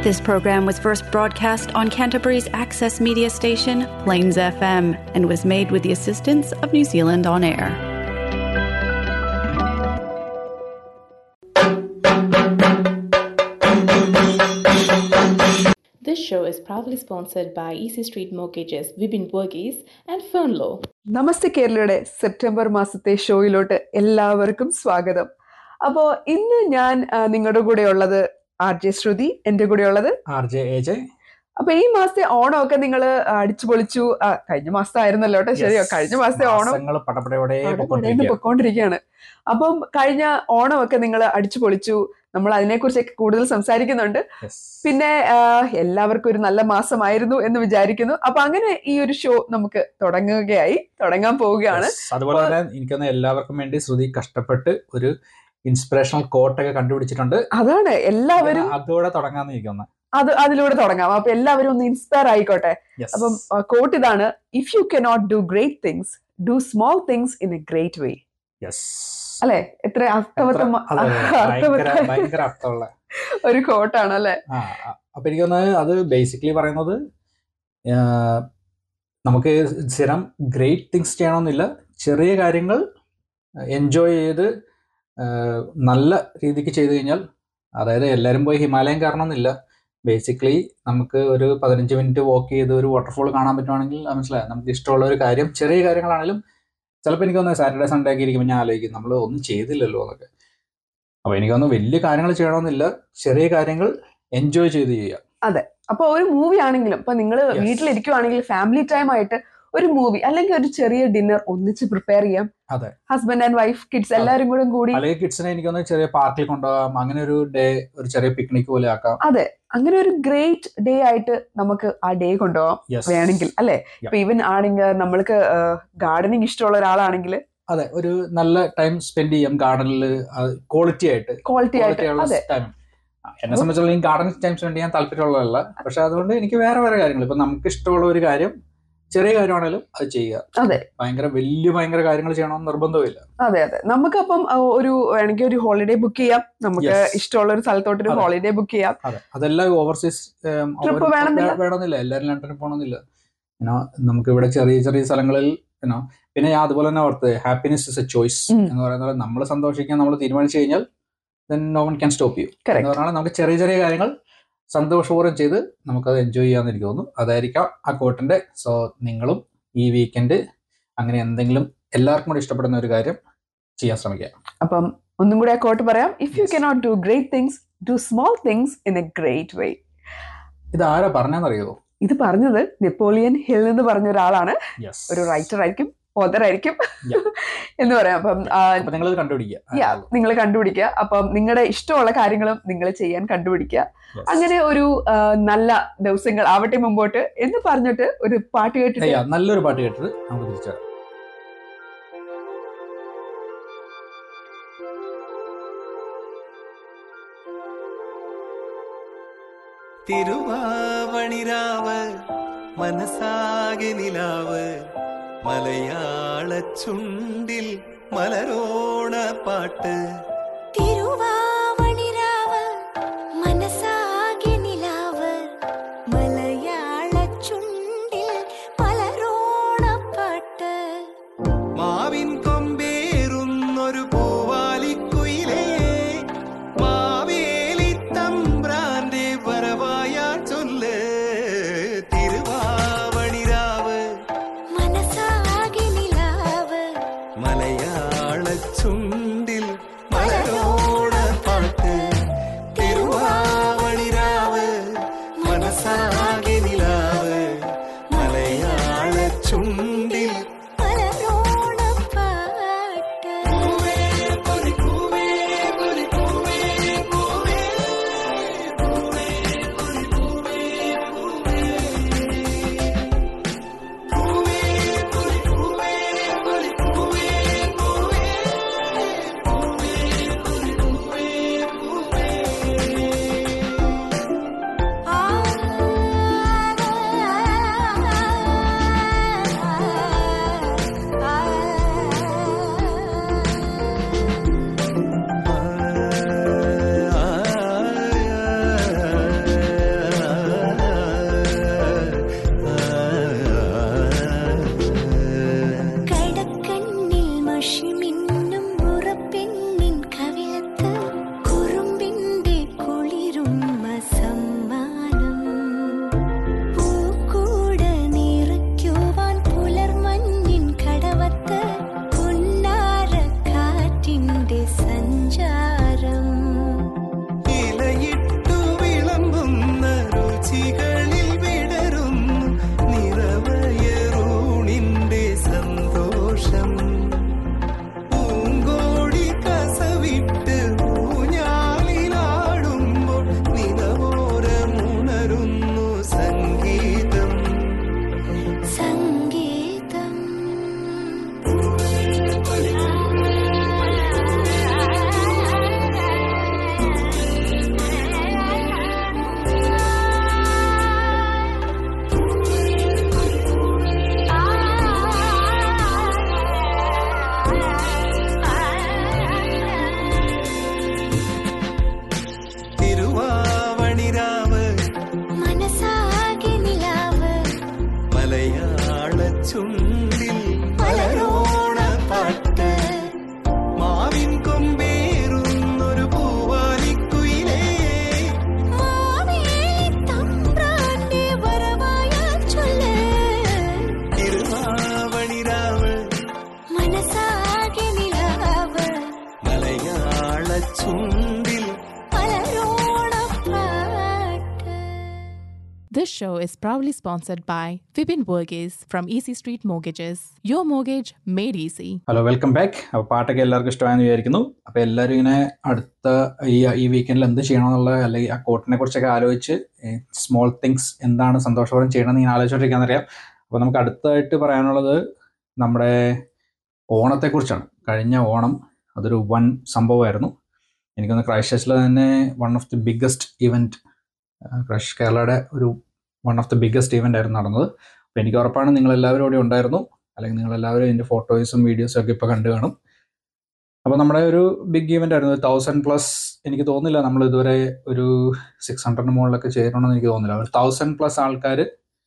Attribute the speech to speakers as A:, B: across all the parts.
A: This program was first broadcast on Canterbury's access media station, Plains FM, and was made with the assistance of New Zealand On Air.
B: This show is proudly sponsored by Easy Street Mortgages, Vibin Burgess, and Fernlow.
C: നമസ്തേ കേരളയുടെ September മാസത്തെ ഷോയിലോട്ട് എല്ലാവർക്കും സ്വാഗതം അപ്പോ ഇന്ന് ഞാൻ ആ, നിങ്ങളുടെ കൂടെ ഉള്ളത് ആർ ജെ ശ്രുതി എന്റെ കൂടെ ഉള്ളത്
D: ആർ ജെ എ ജെ
C: അപ്പൊ ഈ മാസത്തെ ഓണമൊക്കെ നിങ്ങൾ അടിച്ചു പൊളിച്ചു ആ, കഴിഞ്ഞ മാസത്തെ ആയിരുന്നല്ലോ കേട്ടോ ശരിയോ കഴിഞ്ഞ മാസത്തെ ഓണം
D: മാസങ്ങൾ പടപടയോടെ
C: അവിടെ
D: പൊക്കോണ്ടിരിക്കുക
C: പൊക്കോണ്ടിരിക്കുകയാണ് അപ്പം കഴിഞ്ഞ ഓണമൊക്കെ നിങ്ങൾ അടിച്ചു പൊളിച്ചു നമ്മൾ അതിനെക്കുറിച്ചൊക്കെ കൂടുതൽ സംസാരിക്കുന്നുണ്ട്
D: Yes.
C: പിന്നെ ആ, എല്ലാവർക്കും ഒരു നല്ല മാസമായിരുന്നു എന്ന് വിചാരിക്കുന്നു അപ്പൊ അങ്ങനെ ഈ ഒരു ഷോ നമുക്ക് തുടങ്ങുകയായി തുടങ്ങാൻ പോവുകയാണ്
D: Yes. അതുപോലെ തന്നെ എനിക്കൊന്ന് എല്ലാവർക്കും വേണ്ടി ശ്രുതി കഷ്ടപ്പെട്ട് ഒരു ഇൻസ്പിറേഷണൽ കോട്ടൊക്കെ കണ്ടുപിടിച്ചിട്ടുണ്ട്
C: അതാണ് എല്ലാവരും
D: അതോടെ തുടങ്ങാന്ന് എനിക്കൊന്ന്
C: അത് അതിലൂടെ തുടങ്ങാം അപ്പൊ എല്ലാവരും ഒന്ന് ഇൻസ്പയർ ആയിക്കോട്ടെ അപ്പം കോട്ട് ഇതാണ് if you cannot do great things do small things in a great way
D: yes
C: അല്ലെ എത്ര അർത്ഥവത്തം
D: ഭയങ്കര
C: അർത്ഥവത്ത
D: ഭയങ്കര അർത്ഥമുള്ള
C: ഒരു കോട്ടാണ് അല്ലെ
D: ആ ആ, അപ്പൊ എനിക്കൊന്ന് അത് ബേസിക്കലി പറയുന്നത് ആ, നമുക്ക് സ്ഥിരം ഗ്രേറ്റ് തിങ്സ് ചെയ്യണമെന്നില്ല ചെറിയ കാര്യങ്ങൾ എൻജോയ് ചെയ്ത് ആ, നല്ല രീതിക്ക് ചെയ്തു കഴിഞ്ഞാൽ അതായത് എല്ലാവരും പോയി ഹിമാലയം കയറണമെന്നില്ല ബേസിക്കലി നമുക്ക് ഒരു പതിനഞ്ച് മിനിറ്റ് വാക്ക് ചെയ്ത് ഒരു വാട്ടർഫോൾ കാണാൻ പറ്റുവാണെങ്കിൽ അത് മനസ്സിലായി നമുക്ക് ഇഷ്ടമുള്ള ഒരു കാര്യം ചെറിയ കാര്യങ്ങളാണെങ്കിലും ചിലപ്പോൾ എനിക്കൊന്ന് സാറ്റർഡേ സൺഡേ ഒക്കെ ഇരിക്കുമ്പോൾ ഞാൻ ആലോചിക്കും നമ്മൾ ഒന്നും ചെയ്തില്ലല്ലോ എന്നൊക്കെ അപ്പോൾ എനിക്കൊന്ന് വലിയ കാര്യങ്ങൾ ചെയ്യണമെന്നില്ല ചെറിയ കാര്യങ്ങൾ എൻജോയ് ചെയ്ത് ചെയ്യുക
C: അപ്പൊ ഒരു മൂവി ആണെങ്കിലും ഇപ്പൊ നിങ്ങൾ
D: Yes.
C: വീട്ടിലിരിക്കുവാണെങ്കിൽ ഫാമിലി ടൈം ആയിട്ട് ഒരു മൂവി അല്ലെങ്കിൽ ഒരു ചെറിയ ഡിന്നർ ഒന്നിച്ച് പ്രിപ്പയർ ചെയ്യാം
D: അതെ.
C: ഹസ്ബൻഡ് ആൻഡ് വൈഫ് കിഡ്സ്
D: അതെ.
C: എല്ലാവരും കൂടെ കൂടി
D: അല്ലെങ്കിൽ കിഡ്സിനെ എനിക്കൊന്ന് ചെറിയ പാർക്കിൽ കൊണ്ടുപോകാം അങ്ങനെ ഒരു ഡേ ഒരു ചെറിയ പിക്നിക് പോലെ ആക്കാം
C: അങ്ങനെ ഒരു ഗ്രേറ്റ് ഡേ ആയിട്ട് നമുക്ക് ആ ഡേ കൊണ്ടുപോകാം
D: Yes.
C: വേണമെങ്കിൽ അല്ലെ
D: Yeah.
C: ഇപ്പൊ ഈവൻ ആണെങ്കിൽ നമ്മൾക്ക് ഗാർഡനിങ് ഇഷ്ടമുള്ള ഒരാളാണെങ്കിൽ
D: അതെ ഒരു നല്ല ടൈം സ്പെൻഡ് ചെയ്യാം ഗാർഡനിൽ ക്വാളിറ്റി ആയിട്ട്
C: ക്വാളിറ്റി ആയിട്ട്
D: quality ഉള്ള
C: അതെ
D: ടൈം എന്നെ സംബന്ധിച്ചുള്ള ഈ ഗാർഡനിങ് ടൈം സ്പെൻഡ് ചെയ്യാൻ താല്പര്യമുള്ളതല്ല പക്ഷെ അതുകൊണ്ട് എനിക്ക് വേറെ വേറെ കാര്യങ്ങൾ ഇപ്പൊ നമുക്ക് ഇഷ്ടമുള്ള ഒരു കാര്യം ചെറിയ കാര്യമാണെങ്കിലും അത് ചെയ്യുക
C: അതെ.
D: ഭയങ്കര വലിയ ഭയങ്കര കാര്യങ്ങൾ ചെയ്യണമെന്ന് നിർബന്ധമില്ല
C: അതെ അതെ നമുക്കപ്പം ആ, ഒരു വേണമെങ്കിൽ ഒരു ഹോളിഡേ ബുക്ക് ചെയ്യാം നമുക്ക്
D: Yes.
C: ഇഷ്ടമുള്ള ഒരു സ്ഥലത്തോട്ട് ഒരു
D: അതെ.
C: ഹോളിഡേ ബുക്ക് ചെയ്യാം
D: അതെ അതെല്ലാം ഓവർസീസ്
C: Trip വേണമെന്നില്ല.
D: വേണമെന്നില്ല എല്ലാവരും ലണ്ടനിൽ പോകണമെന്നില്ല യുനോ നമുക്ക് ഇവിടെ ചെറിയ ചെറിയ സ്ഥലങ്ങളിൽ യുനോ പിന്നെ ഞാൻ അതുപോലെ തന്നെ ഓർത്ത് ഹാപ്പിനെസ് ഇസ് എ ചോയ്സ്
C: ഉം.
D: എന്ന് പറയുന്നത് നമ്മൾ സന്തോഷിക്കാൻ നമ്മൾ തീരുമാനിച്ചു കഴിഞ്ഞാൽ then no one can stop you എന്ന്
C: കറക്റ്റ്
D: പറഞ്ഞാൽ നമുക്ക് ചെറിയ ചെറിയ കാര്യങ്ങൾ സന്തോഷപൂർവ്വം ചെയ്ത് നമുക്കത് എൻജോയ് ചെയ്യാന്ന് എനിക്ക് തോന്നുന്നു അതായിരിക്കാം ആ കോട്ടിന്റെ സോ നിങ്ങളും ഈ വീക്കെൻഡ് അങ്ങനെ എന്തെങ്കിലും എല്ലാവർക്കും കൂടി ഇഷ്ടപ്പെടുന്ന ഒരു കാര്യം ചെയ്യാൻ ശ്രമിക്കുക
C: അപ്പം ഒന്നും കൂടി ആ കോട്ട് പറയാം if you
D: Yes.
C: Cannot do great things do small things in a great way
D: ഇത് ആരാ പറഞ്ഞെന്നറിയോ
C: ഇത് പറഞ്ഞത് നെപ്പോളിയൻ ഹിൽ എന്ന് പറഞ്ഞ ഒരാളാണ്
D: യെസ്
C: ഒരു റൈറ്റർ ആയിരിക്കും ഓതർ ആയിരിക്കും
D: Yeah.
C: എന്ന് പറയാം അപ്പം
D: അപ്പൊ നിങ്ങൾ കണ്ടുപിടിക്കുക
C: യാ നിങ്ങൾ കണ്ടുപിടിക്കുക അപ്പം നിങ്ങളുടെ ഇഷ്ടമുള്ള കാര്യങ്ങളും നിങ്ങൾ ചെയ്യാൻ കണ്ടുപിടിക്കുക
D: Yes.
C: അങ്ങനെ ഒരു ആ, നല്ല ദിവസങ്ങൾ ആവട്ടെ മുമ്പോട്ട് എന്ന് പറഞ്ഞിട്ട് ഒരു പാട്ട് കേട്ടിട്ട്
D: Yeah, നല്ലൊരു പാട്ട് കേട്ടത് നമുക്ക് തിരിച്ചു വരാം.
E: തിരുവാവണിരാവ് മനസ്സാകെ നിലാവ് മലയാള ചുണ്ടിൽ മലരോണ പാട്ട്
F: തിരുവാവണിരാവ് മനസ്സാകെ നിലാവ് മലയാള ചുണ്ടിൽ മലരോണപ്പാട്ട്
E: മാവിൻ കൊമ്പേറുന്നൊരു പൂവാലിക്കുയിലേ മാവേലി തമ്പ്രാന്റെ വരവായ ചൊല്ല് തിരുവാവണിരാവ്
F: മനസ്സാകെ നിലാവ്
E: മലയാള ചുണ്ടിൽ മലരോണ
B: This show is proudly sponsored by Vipin Burgess from Easy Street Mortgages. Your mortgage made easy.
D: Hello welcome back അപ്പോൾ പാട്ടൊക്കെ എല്ലാവർക്കും ഇഷ്ടമായെന്ന് വിചാരിക്കുന്നു അപ്പോൾ എല്ലാവരും ഇങ്ങനെ അടുത്ത ഈ ഈ വീക്കെൻഡിൽ എന്ത് ചെയ്യണമെന്നുള്ള അല്ലെങ്കിൽ ആ കോട്ടിനെ കുറിച്ചൊക്കെ ആലോചിച്ച് സ്മോൾ തിങ്സ് എന്താണ് സന്തോഷപൂർവ്വം ചെയ്യണമെന്ന് ഇങ്ങനെ ആലോചിച്ചുകൊണ്ടിരിക്കാന്നറിയാം അപ്പോൾ നമുക്ക് അടുത്തായിട്ട് പറയാനുള്ളത് നമ്മുടെ ഓണത്തെക്കുറിച്ചാണ് കഴിഞ്ഞ ഓണം അതൊരു വൻ സംഭവമായിരുന്നു എനിക്കൊന്ന് ക്രൈസ്റ്റ് തന്നെ one of the biggest event Christ കേരളയുടെ ഒരു one of the biggest event ആയിരുന്നു നടന്നത് അപ്പോൾ എനിക്ക് ഉറപ്പാണ് നിങ്ങൾ എല്ലാവരും ഇവിടെ ഉണ്ടായിരുന്നു അല്ലെങ്കിൽ നിങ്ങൾ എല്ലാവരും ഇതിൻ്റെ ഫോട്ടോസും വീഡിയോസും ഒക്കെ ഇപ്പോൾ കണ്ടു കാണും അപ്പോൾ നമ്മുടെ ഒരു ബിഗ് ഇവൻ്റ് ആയിരുന്നു തൗസൻഡ് പ്ലസ് എനിക്ക് തോന്നുന്നില്ല നമ്മൾ ഇതുവരെ ഒരു സിക്സ് ഹൺഡ്രഡിന് മുകളിലൊക്കെ ചേരണമെന്ന് എനിക്ക് തോന്നുന്നില്ല ഒരു തൗസൻഡ് പ്ലസ് ആൾക്കാർ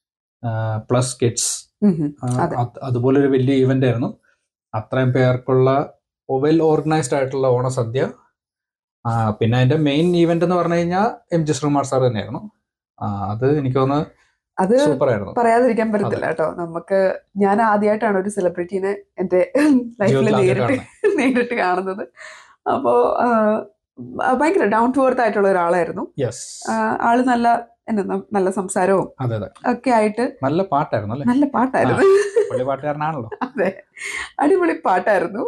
D: പ്ലസ് കിഡ്സ്
C: ഉം ഉം. അതെ.
D: അതുപോലെ ഒരു വലിയ ഇവൻ്റ് ആയിരുന്നു അത്രയും പേർക്കുള്ള വെൽ ഓർഗനൈസ്ഡ് ആയിട്ടുള്ള ഓണസദ്യ ആ, പിന്നെ അതിന്റെ മെയിൻ ഈവന്റ് എന്ന് പറഞ്ഞു കഴിഞ്ഞാൽ എം ജി ശ്രീകുമാർ സാർ തന്നെയായിരുന്നു ആ, അത് എനിക്ക് തോന്നുന്നു
C: അത്
D: സൂപ്പർ ആയിരുന്നു
C: പറയാതിരിക്കാൻ പറ്റത്തില്ല കേട്ടോ നമുക്ക് ഞാൻ ആദ്യമായിട്ടാണ് ഒരു സെലിബ്രിറ്റീനെ എന്റെ ലൈഫിൽ
D: ജീവിതത്തിൽ
C: നേരിട്ട്
D: ആദ്യമായിട്ടാണ്.
C: നേരിട്ട് കാണുന്നത് അപ്പോ ആ, ഭയങ്കര ഡൗൺ ടു എർത്ത് ആയിട്ടുള്ള ഒരാളായിരുന്നു
D: യെസ്
C: ആ, ആള് നല്ല എന്നാ ന- നല്ല സംസാരവും
D: അതെ അതെ
C: ഒക്കെ ആയിട്ട്
D: നല്ല പാട്ടായിരുന്നു അല്ലേ
C: നല്ല പാട്ടായിരുന്നു
D: പുള്ളി പാട്ടുകാരനാണല്ലോ
C: അതെ അടിപൊളി പാട്ടായിരുന്നു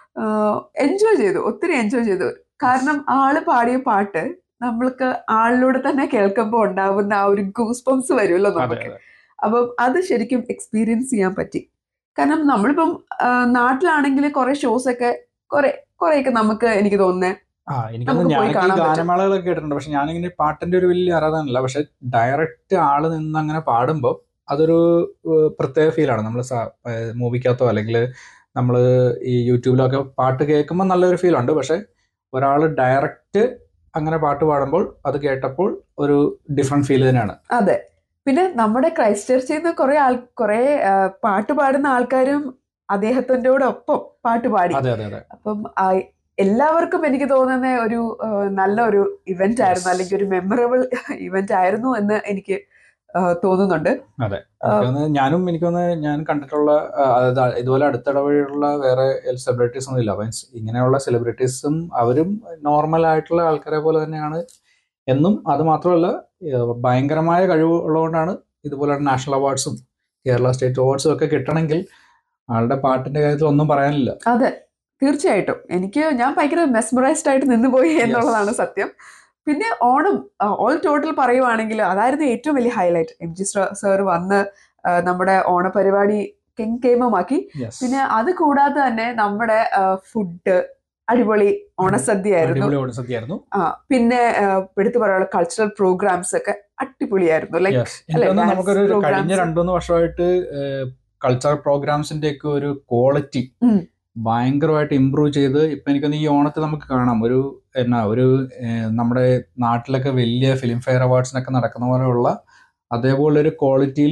C: എൻജോയ് ചെയ്തു ഒത്തിരി എൻജോയ് ചെയ്തു കാരണം ആള് പാടിയ പാട്ട് നമ്മൾക്ക് ആളിലൂടെ തന്നെ കേൾക്കുമ്പോൾ ഉണ്ടാവുന്ന ആ ഒരു ഗൂസ് പംസ് വരുമല്ലോ
D: അതെ
C: നമുക്ക്
D: അതെ
C: അപ്പം അത് ശരിക്കും എക്സ്പീരിയൻസ് ചെയ്യാൻ പറ്റി കാരണം നമ്മളിപ്പം ആ, നാട്ടിലാണെങ്കിൽ കുറെ ഷോസ് ഒക്കെ കുറെ കുറെയൊക്കെ നമുക്ക് എനിക്ക് തോന്നുന്നത്
D: ആ എനിക്കൊന്ന്
C: നമുക്ക് പോയി
D: ഞാൻ ഈ
C: കാണാൻ പറ്റും.
D: ഗാനമേളകളൊക്കെ കേട്ടിട്ടുണ്ട് പക്ഷെ ഞാനിങ്ങനെ പാട്ടിന്റെ ഒരു വലിയ ആരാധനല്ല പക്ഷെ ഡയറക്റ്റ് ആള് നിന്ന് അങ്ങനെ പാടുമ്പോൾ അതൊരു ഏഹ്, പ്രത്യേക ഫീലാണ് നമ്മൾ മൂവിക്കകത്തോ അല്ലെങ്കിൽ നമ്മൾ ഈ യൂട്യൂബിലൊക്കെ പാട്ട് കേൾക്കുമ്പോൾ നല്ലൊരു ഫീലുണ്ട് പക്ഷെ ഒരാൾ ഡയറക്റ്റ് അങ്ങനെ പാട്ട് പാടുമ്പോൾ അത് കേട്ടപ്പോൾ ഒരു ഡിഫറെന്റ് ഫീൽ തന്നെയാണ്
C: അതെ പിന്നെ നമ്മുടെ ക്രൈസ്റ്റ് ചർച്ചിൽ നിന്ന് കുറെ ആൾ കുറെ ആ, പാട്ട് പാടുന്ന ആൾക്കാരും അദ്ദേഹത്തിൻ്റെ ഒപ്പം പാട്ട് പാടി
D: അതെ അതെ അതെ
C: അപ്പം ആ, എല്ലാവർക്കും എനിക്ക് തോന്നുന്ന ഒരു ആ, നല്ലൊരു ഇവന്റ് ആയിരുന്നു
D: Yes.
C: അല്ലെങ്കിൽ ഒരു മെമ്മറബിൾ ഇവന്റ് ആയിരുന്നു എന്ന് എനിക്ക് ആ, തോന്നുന്നുണ്ട്
D: അതെ എനിക്കൊന്ന് ഞാനും എനിക്കൊന്ന് ഞാൻ കണ്ടിട്ടുള്ള ആ, അതായത് ഇതുപോലെ അടുത്തിടവഴിയുള്ള വേറെ സെലിബ്രിറ്റീസ് ഒന്നും ഇല്ല മീൻസ് ഇങ്ങനെയുള്ള സെലിബ്രിറ്റീസും അവരും നോർമൽ ആയിട്ടുള്ള ആൾക്കാരെ പോലെ തന്നെയാണ് എന്നും അത് മാത്രമല്ല ഏഹ്, ഭയങ്കരമായ കഴിവ് ഉള്ളതുകൊണ്ടാണ് ഇതുപോലെ നാഷണൽ അവാർഡ്സും കേരള സ്റ്റേറ്റ് അവാർഡ്സും ഒക്കെ കിട്ടണമെങ്കിൽ ആളുടെ പാട്ടിന്റെ കാര്യത്തിൽ ഒന്നും പറയാനില്ല
C: അതെ തീർച്ചയായിട്ടും എനിക്ക് ഞാൻ ഭയങ്കര മെസ്മറൈസ്ഡ് ആയിട്ട് നിന്നുപോയി എന്നുള്ളതാണ് സത്യം പിന്നെ ഓണം ഓൾ ടോട്ടൽ പറയുവാണെങ്കിൽ അതായിരുന്നു ഏറ്റവും വലിയ ഹൈലൈറ്റ് എം ജി സാർ വന്ന് ആ, നമ്മുടെ ഓണപരിപാടി കെങ്കേമമാക്കി
D: യെസ്
C: പിന്നെ അത് കൂടാതെ തന്നെ നമ്മുടെ ഫുഡ് അടിപൊളി ഓണസദ്യയായിരുന്നു
D: അടിപൊളി ഓണസദ്യയായിരുന്നു
C: ആ പിന്നെ ആ, എടുത്തു പറയാനുള്ള കൾച്ചറൽ പ്രോഗ്രാംസ് ഒക്കെ അടിപൊളിയായിരുന്നു ലൈക്ക്
D: യെസ് എനിക്കൊന്ന്
C: dance
D: നമുക്കൊരു
C: programs.
D: കഴിഞ്ഞ രണ്ടുമൂന്ന് വർഷമായിട്ട് കൾച്ചറൽ പ്രോഗ്രാംസിന്റെ ഒക്കെ ഒരു ക്വാളിറ്റി
C: ഉം.
D: ഭയങ്കരമായിട്ട് ഇമ്പ്രൂവ് ചെയ്ത് ഇപ്പൊ എനിക്കൊന്ന് ഈ ഓണത്തിൽ നമുക്ക് കാണാം ഒരു എന്നാ ഒരു ഏഹ്, നമ്മുടെ നാട്ടിലൊക്കെ വലിയ ഫിലിം ഫെയർ അവാർഡ്സിനൊക്കെ നടക്കുന്ന പോലെയുള്ള അതേപോലെ ഒരു ക്വാളിറ്റിയിൽ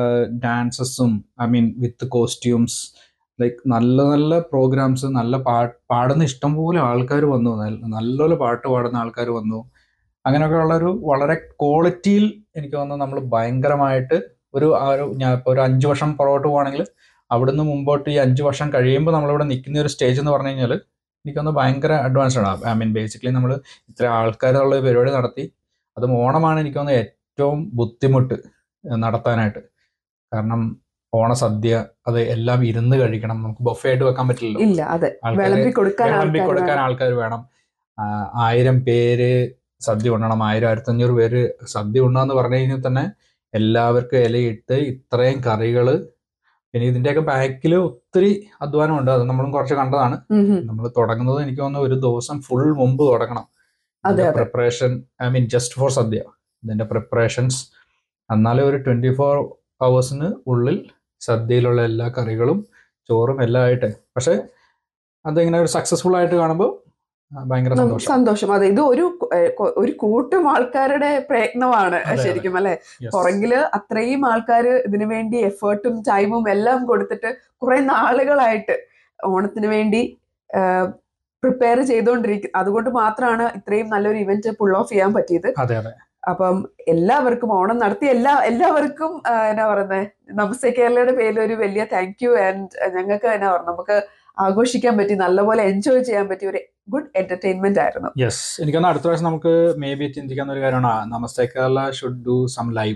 D: ഡാൻസസും I mean with costumes like നല്ല നല്ല പ്രോഗ്രാംസ് നല്ല പാട്ട് പാടുന്ന ഇഷ്ടംപോലെ ആൾക്കാർ വന്നു നല്ല- നല്ലപോലെ പാട്ട് പാടുന്ന ആൾക്കാർ വന്നു അങ്ങനെയൊക്കെ ഉള്ള ഒരു വളരെ ക്വാളിറ്റിയിൽ എനിക്ക് തോന്നുന്നു നമ്മൾ ഭയങ്കരമായിട്ട് ഒരു ആ ഒരു ഞാൻ ഇപ്പോൾ ഒരു അഞ്ച് വർഷം പുറകോട്ട് പോവാണെങ്കിൽ അവിടുന്ന് മുമ്പോട്ട് ഈ അഞ്ച് വർഷം കഴിയുമ്പോൾ നമ്മളിവിടെ നിൽക്കുന്ന ഒരു സ്റ്റേജ് എന്ന് പറഞ്ഞു കഴിഞ്ഞാൽ എനിക്കൊന്ന് ഭയങ്കര അഡ്വാൻസ്ഡ് ആണ് ഐ മീൻ ബേസിക്കലി നമ്മൾ ഇത്ര ആൾക്കാരുള്ള ഒരു പരിപാടി നടത്തി അതും ഓണമാണ് എനിക്ക് തോന്നുന്നത് ഏറ്റവും ബുദ്ധിമുട്ട് നടത്താനായിട്ട് കാരണം ഓണസദ്യ അത് എല്ലാം ഇരുന്ന് കഴിക്കണം നമുക്ക് ബൊഫേ ആയിട്ട് വെക്കാൻ പറ്റില്ലല്ലോ
C: ഇല്ല അതെ
D: ആൾക്കാര്
C: വിളമ്പി കൊടുക്കാൻ
D: വിളമ്പി
C: ആൾക്കാര്
D: കൊടുക്കാൻ
C: വേണം.
D: ആൾക്കാർ വേണം ആ, ആയിരം പേര് സദ്യ ഉണ്ണണം ആയിരം ആയിരത്തഞ്ഞൂറ് പേര് സദ്യ ഉണ്ണാന്ന് പറഞ്ഞു കഴിഞ്ഞാൽ തന്നെ എല്ലാവർക്കും ഇലയിട്ട് ഇത്രയും കറികള് പിന്നെ ഇതിന്റെയൊക്കെ ബാക്കിൽ ഒത്തിരി അധ്വാനമുണ്ട് അത് നമ്മളും കുറച്ച് കണ്ടതാണ്
C: ഉം ഉം.
D: നമ്മൾ തുടങ്ങുന്നത് എനിക്ക് തോന്നുന്നു ഒരു ദിവസം ഫുൾ മുമ്പ് തുടങ്ങണം
C: അതെ, അതെ.
D: Preparation I mean just for sadya ഇതിന്റെ പ്രിപ്പറേഷൻസ് എന്നാലേ ഒരു ട്വന്റി ഫോർ അവേഴ്സിന് ഉള്ളിൽ സദ്യയിലുള്ള എല്ലാ കറികളും ചോറും എല്ലാം ആയിട്ട് പക്ഷെ അതിങ്ങനെ ഒരു സക്സസ്ഫുൾ ആയിട്ട് കാണുമ്പോൾ ഭയങ്കര
C: നമുക്ക്
D: സന്തോഷം
C: സന്തോഷം അതെ ഇത് ഒരു ഏഹ്, കൊ- ഒരു കൂട്ടം ആൾക്കാരുടെ പ്രയത്നമാണ്
D: അതെ, അതെ.
C: ശരിക്കും അല്ലെ
D: Yes.
C: പുറകില് അത്രയും ആൾക്കാര് ഇതിനു വേണ്ടി എഫേർട്ടും ടൈമും എല്ലാം കൊടുത്തിട്ട് കുറെ നാളുകളായിട്ട് ഓണത്തിന് വേണ്ടി പ്രിപ്പയർ ചെയ്തുകൊണ്ടിരിക്കും അതുകൊണ്ട് മാത്രമാണ് ഇത്രയും നല്ലൊരു ഇവന്റ് പുൾ ഓഫ് ചെയ്യാൻ പറ്റിയത്
D: അതെ അതെ
C: അപ്പം എല്ലാവർക്കും ഓണം നടത്തി എല്ലാ എല്ലാവർക്കും ആ, എന്നാ പറയുന്നത് നമസ്തേ കേരളയുടെ പേരിൽ ഒരു വലിയ താങ്ക് യു ആൻഡ് ഞങ്ങൾക്ക് എന്നാ പറയുക നമുക്ക് ആഘോഷിക്കാൻ പറ്റി നല്ലപോലെ എൻജോയ് ചെയ്യാൻ പറ്റിയ ഒരു ഗുഡ് എന്റർടൈൻമെന്റ് ആയിരുന്നു
D: യെസ് എനിക്കൊന്ന് അടുത്ത പ്രാവശ്യം നമുക്ക് മേ ബി ചിന്തിക്കാവുന്ന ഒരു കാര്യമാണ് Namaste Kerala should do some life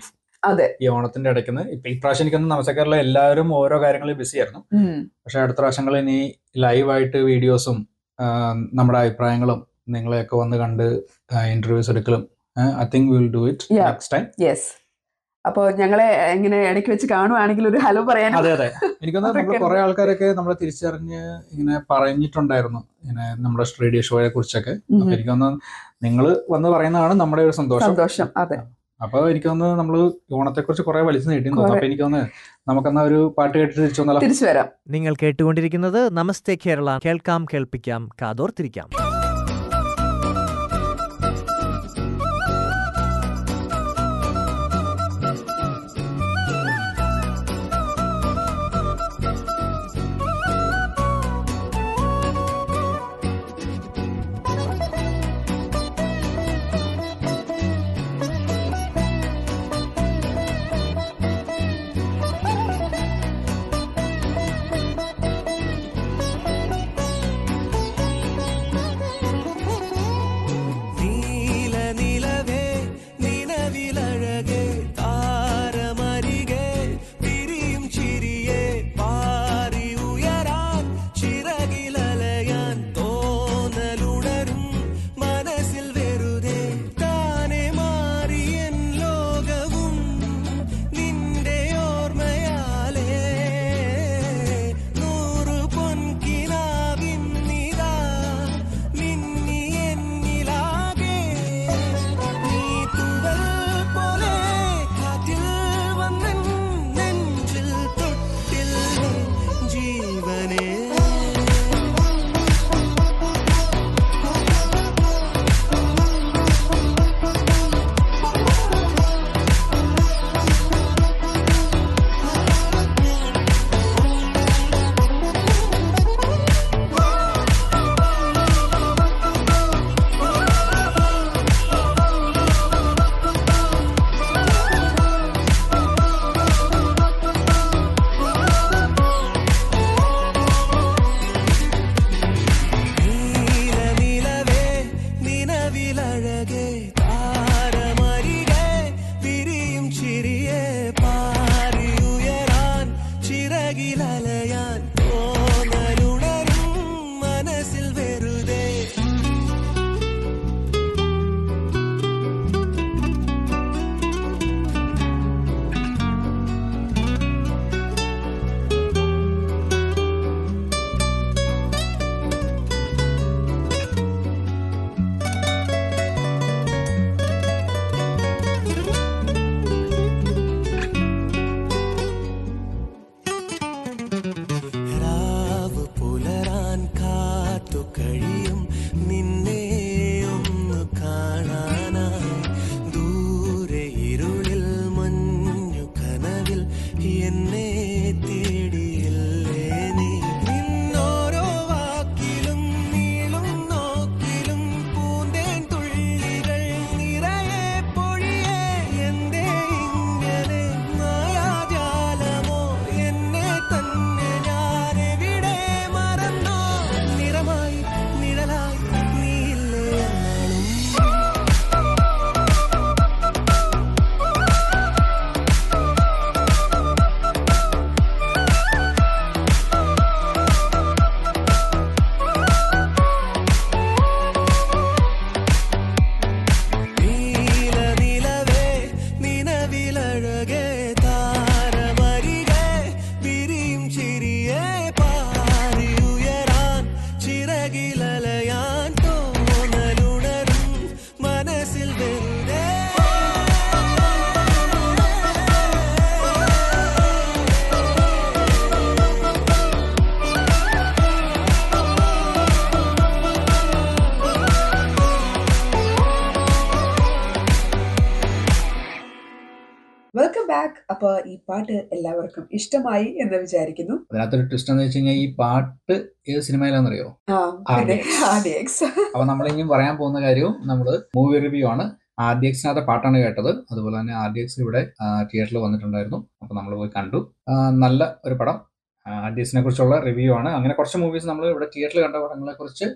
C: അതെ
D: ഈ ഓണത്തിന്റെ ഇടയ്ക്കുന്ന് ഇപ്പൊ ഇപ്രാവശ്യം എനിക്കൊന്ന് നമസ്കാരിലെ എല്ലാവരും ഓരോ കാര്യങ്ങളിൽ ബിസി ആയിരുന്നു
C: ഉം.
D: പക്ഷെ അടുത്ത പ്രാവശ്യങ്ങൾ ഇനി ലൈവായിട്ട് വീഡിയോസും നമ്മുടെ അഭിപ്രായങ്ങളും നിങ്ങളെയൊക്കെ വന്ന് കണ്ട് ഇന്റർവ്യൂസ് എടുക്കലും I think will do it
C: Yeah.
D: Next time
C: yes അപ്പൊ ഞങ്ങളെ ഇങ്ങനെ ഇടയ്ക്ക് വെച്ച് കാണുവാണെങ്കിൽ ഒരു ഹലോ പറയാനും
D: അതെ അതെ എനിക്കൊന്ന് നമ്മൾ
C: അതൊക്കെ
D: കുറെ ആൾക്കാരൊക്കെ നമ്മളെ തിരിച്ചറിഞ്ഞ് ഇങ്ങനെ പറഞ്ഞിട്ടുണ്ടായിരുന്നു ഇങ്ങനെ നമ്മുടെ റേഡിയോ ഷോയെ കുറിച്ചൊക്കെ
C: ഉം.
D: അപ്പൊ എനിക്കൊന്ന് നിങ്ങൾ വന്ന് പറയുന്നതാണ് നമ്മുടെ ഒരു സന്തോഷം
C: സന്തോഷം അതെ
D: അപ്പൊ എനിക്കൊന്ന് നമ്മള് ഓണത്തെ കുറിച്ച് കുറെ വലിച്ചു നീട്ടി
C: കുറെ.
D: അപ്പൊ എനിക്കൊന്ന് നമുക്കെന്നാ ഒരു പാട്ട് കേട്ടിട്ട് തിരിച്ചു വന്നാലോ
C: തിരിച്ചു വരാം
G: നിങ്ങൾ കേട്ടുകൊണ്ടിരിക്കുന്നത് നമസ്തേ കേരള കേൾക്കാം കേൾപ്പിക്കാം കാതോർത്തിരിക്കാം
E: നീലനിലവേ നിലവിലഴകേ താരമരികെ തിരിയും ചിരിയെ പാറി ഉയരാൻ ചിറകിലലയാൻ തോന്നലുണരും മനസ്സിൽ വെറുതെ താനെ മാറിയൻ ലോകവും നിന്റെ ഓർമ്മയാലേ നൂറു പൊൻകിനാവിന്നിതാ മിന്നി എന്നിലാകെ നീ തൂവൽ പോലെ കാറ്റിൽ വന്നൻ നെഞ്ചിൽ തൊട്ടില്ലേ ജീവനേ നീലനിലവേ നിലവിലഴകേ താരമരികെ വിരിയും ചിരിയെ പാറി ഉയരാൻ ചിറകിലലയാൻ തോന്നലുണരും മനസ്സിൽ വെറുതെ രാവ് പുലരാൻ കാത്തു കഴിയും നിന്നെ ഒന്ന് കാണാനായി ദൂരെ ഇരുളിൽ മഞ്ഞു കനവിൽ എന്നെ തേടിയില്ലേ നീ നിന്നോരോ വാക്കിലും നീളും നോക്കിലും പൂന്തേൻ തുള്ളികൾ നിറയെ പൊഴിയേ എന്തേ ഇങ്ങനെ മായാജാലമോ എന്നെ തന്നെ ഞാൻ എവിടെ മറന്നോ നിറമായി നിഴലായി നീയില്ലേ എന്നാളും നീലനിലവേ നിലവിലഴകേ താരമരികെ വിരിയും ചിരിയെ പാറി ഉയരാൻ ചിറകിലലയാൻ തോന്നലുണരും മനസ്സിൽ വെറുതെ
C: വെൽക്കം ബാക്ക് അപ്പൊ ഈ പാട്ട് എല്ലാവർക്കും ഇഷ്ടമായി എന്ന് വിചാരിക്കുന്നു
D: അതിനകത്തൊരു ട്വിസ്റ്റ് എന്ന് വെച്ച് കഴിഞ്ഞാൽ ഈ പാട്ട് ഏത് സിനിമയിലാണെന്നറിയോ
C: ആ പിന്നെ
D: RDX.
C: RDX.
D: അപ്പൊ നമ്മൾ ഇനിയും പറയാൻ പോകുന്ന കാര്യവും നമ്മൾ മൂവി റിവ്യൂ ആണ് ആർ ഡി എക്സിനകത്തെ പാട്ടാണ് കേട്ടത് അതുപോലെ തന്നെ ആർ ഡി എക്സ് ഇവിടെ തിയേറ്ററിൽ വന്നിട്ടുണ്ടായിരുന്നു അപ്പൊ നമ്മൾ പോയി കണ്ടു ആ, നല്ല ഒരു പടം ആർ ഡി എക്സിനെ കുറിച്ചുള്ള റിവ്യൂ ആണ് അങ്ങനെ കുറച്ച് മൂവീസ് നമ്മൾ ഇവിടെ തിയേറ്ററിൽ കണ്ട പടങ്ങളെ കുറിച്ച്